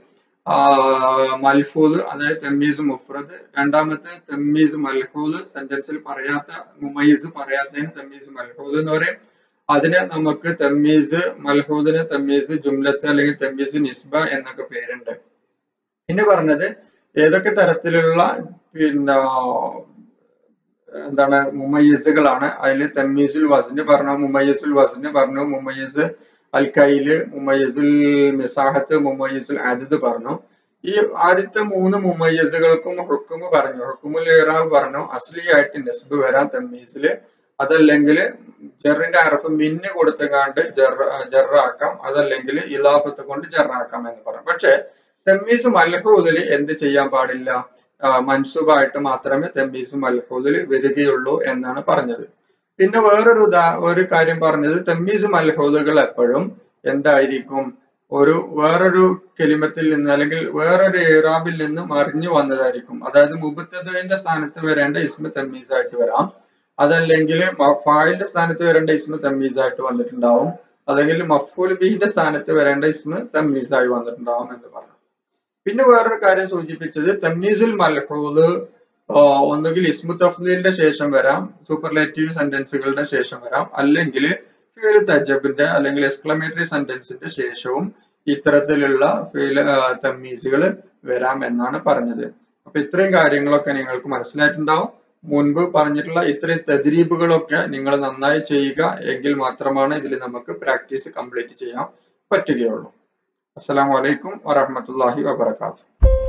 മൽഫൂദ് അതായത് തെമ്മീസ് മുഫ്രദ് രണ്ടാമത്തെ തെമ്മീസ് മൽഹൂദ് സെന്റൻസിൽ പറയാത്ത മുമയ്യിസ് പറയാത്തതിന് തെമ്മീസ് മൽഹൂദ് എന്ന് പറയും അതിന് നമുക്ക് തെമ്മീസ് മൽഹൂദിന് തെമ്മീസ് ജുംലത്ത് അല്ലെങ്കിൽ തെമ്മീസ് നിസ്ബ എന്നൊക്കെ പേരുണ്ട് പിന്നെ പറഞ്ഞത് ഏതൊക്കെ തരത്തിലുള്ള പിന്നെ എന്താണ് മുമയ്യസുകളാണ് അതിൽ തെമ്മീസുൽ വസ്ന് പറഞ്ഞു മുമയ്യസുൽ വസ്ന് പറഞ്ഞു മുമയ്യസ് അൽ കൈല് മുമയ്യസുൽ മിസാഹത്ത് മുമയ്യസുൽ അദദ് പറഞ്ഞു ഈ ആദ്യത്തെ മൂന്ന് മുമയ്യസുകൾക്കും ഹുക്കുമ് പറഞ്ഞു ഹുക്കുമുൽ ഇറാബ് പറഞ്ഞു അസ്ലിയായിട്ട് നസ്ബ് വരാം തെമ്മീസില് അതല്ലെങ്കിൽ ജെറിന്റെ അറഫ് മിന്ന് കൊടുത്തുകാണ്ട് ജർ ജറാക്കാം അതല്ലെങ്കിൽ ഇലാഫത്ത് കൊണ്ട് ജറാക്കാം എന്ന് പറഞ്ഞു പക്ഷെ തെമ്മീസ് മൽഹൂദിൽ എന്ത് ചെയ്യാൻ പാടില്ല മൻസൂബായിട്ട് മാത്രമേ തെമ്മീസ് മൽഹൂദിൽ വരികയുള്ളൂ എന്നാണ് പറഞ്ഞത് പിന്നെ വേറൊരു ഉദാ ഒരു കാര്യം പറഞ്ഞത് തെമ്മീസ് മൽഹൂദുകൾ എപ്പോഴും എന്തായിരിക്കും ഒരു വേറൊരു കെലിമത്തിൽ നിന്ന് അല്ലെങ്കിൽ വേറൊരു ഇറാബിൽ നിന്ന് മറിഞ്ഞു വന്നതായിരിക്കും അതായത് മുബത്തതിന്റെ സ്ഥാനത്ത് വരേണ്ട ഇസ്മ തെമ്മീസ് ആയിട്ട് വരാം അതല്ലെങ്കിൽ ഫായിലിന്റെ സ്ഥാനത്ത് വരേണ്ട ഇസ്മ തമ്മീസ് ആയിട്ട് വന്നിട്ടുണ്ടാവും അല്ലെങ്കിൽ മഫൂൽ ബിന്റെ സ്ഥാനത്ത് വരേണ്ട ഇസ്മ തമ്മീസ് ആയി വന്നിട്ടുണ്ടാവും എന്ന് പറഞ്ഞു പിന്നെ വേറൊരു കാര്യം സൂചിപ്പിച്ചത് തമ്മീസുൽ മൽഹൂദ് ഒന്നുകിൽ ഇസ്മു തഫ്ലീലിന്റെ ശേഷം വരാം സൂപ്പർലേറ്റീവ് സെന്റൻസുകളുടെ ശേഷം വരാം അല്ലെങ്കിൽ ഫീൽ തജബിന്റെ അല്ലെങ്കിൽ എക്സ്ക്ലമേറ്ററി സെന്റൻസിന്റെ ശേഷവും ഇത്തരത്തിലുള്ള ഫീൽ തമ്മീസുകൾ വരാം എന്നാണ് പറഞ്ഞത് അപ്പൊ ഇത്രയും കാര്യങ്ങളൊക്കെ നിങ്ങൾക്ക് മനസ്സിലായിട്ടുണ്ടാവും മുൻപ് പറഞ്ഞിട്ടുള്ള ഇത്രയും തദ്രീബുകളൊക്കെ നിങ്ങൾ നന്നായി ചെയ്യുക എങ്കിൽ മാത്രമാണ് ഇതിൽ നമുക്ക് പ്രാക്ടീസ് കംപ്ലീറ്റ് ചെയ്യാൻ പറ്റുകയുള്ളൂ അസ്സലാമു അലൈക്കും വറഹമത്തല്ലാഹി വബർക്കാത്തു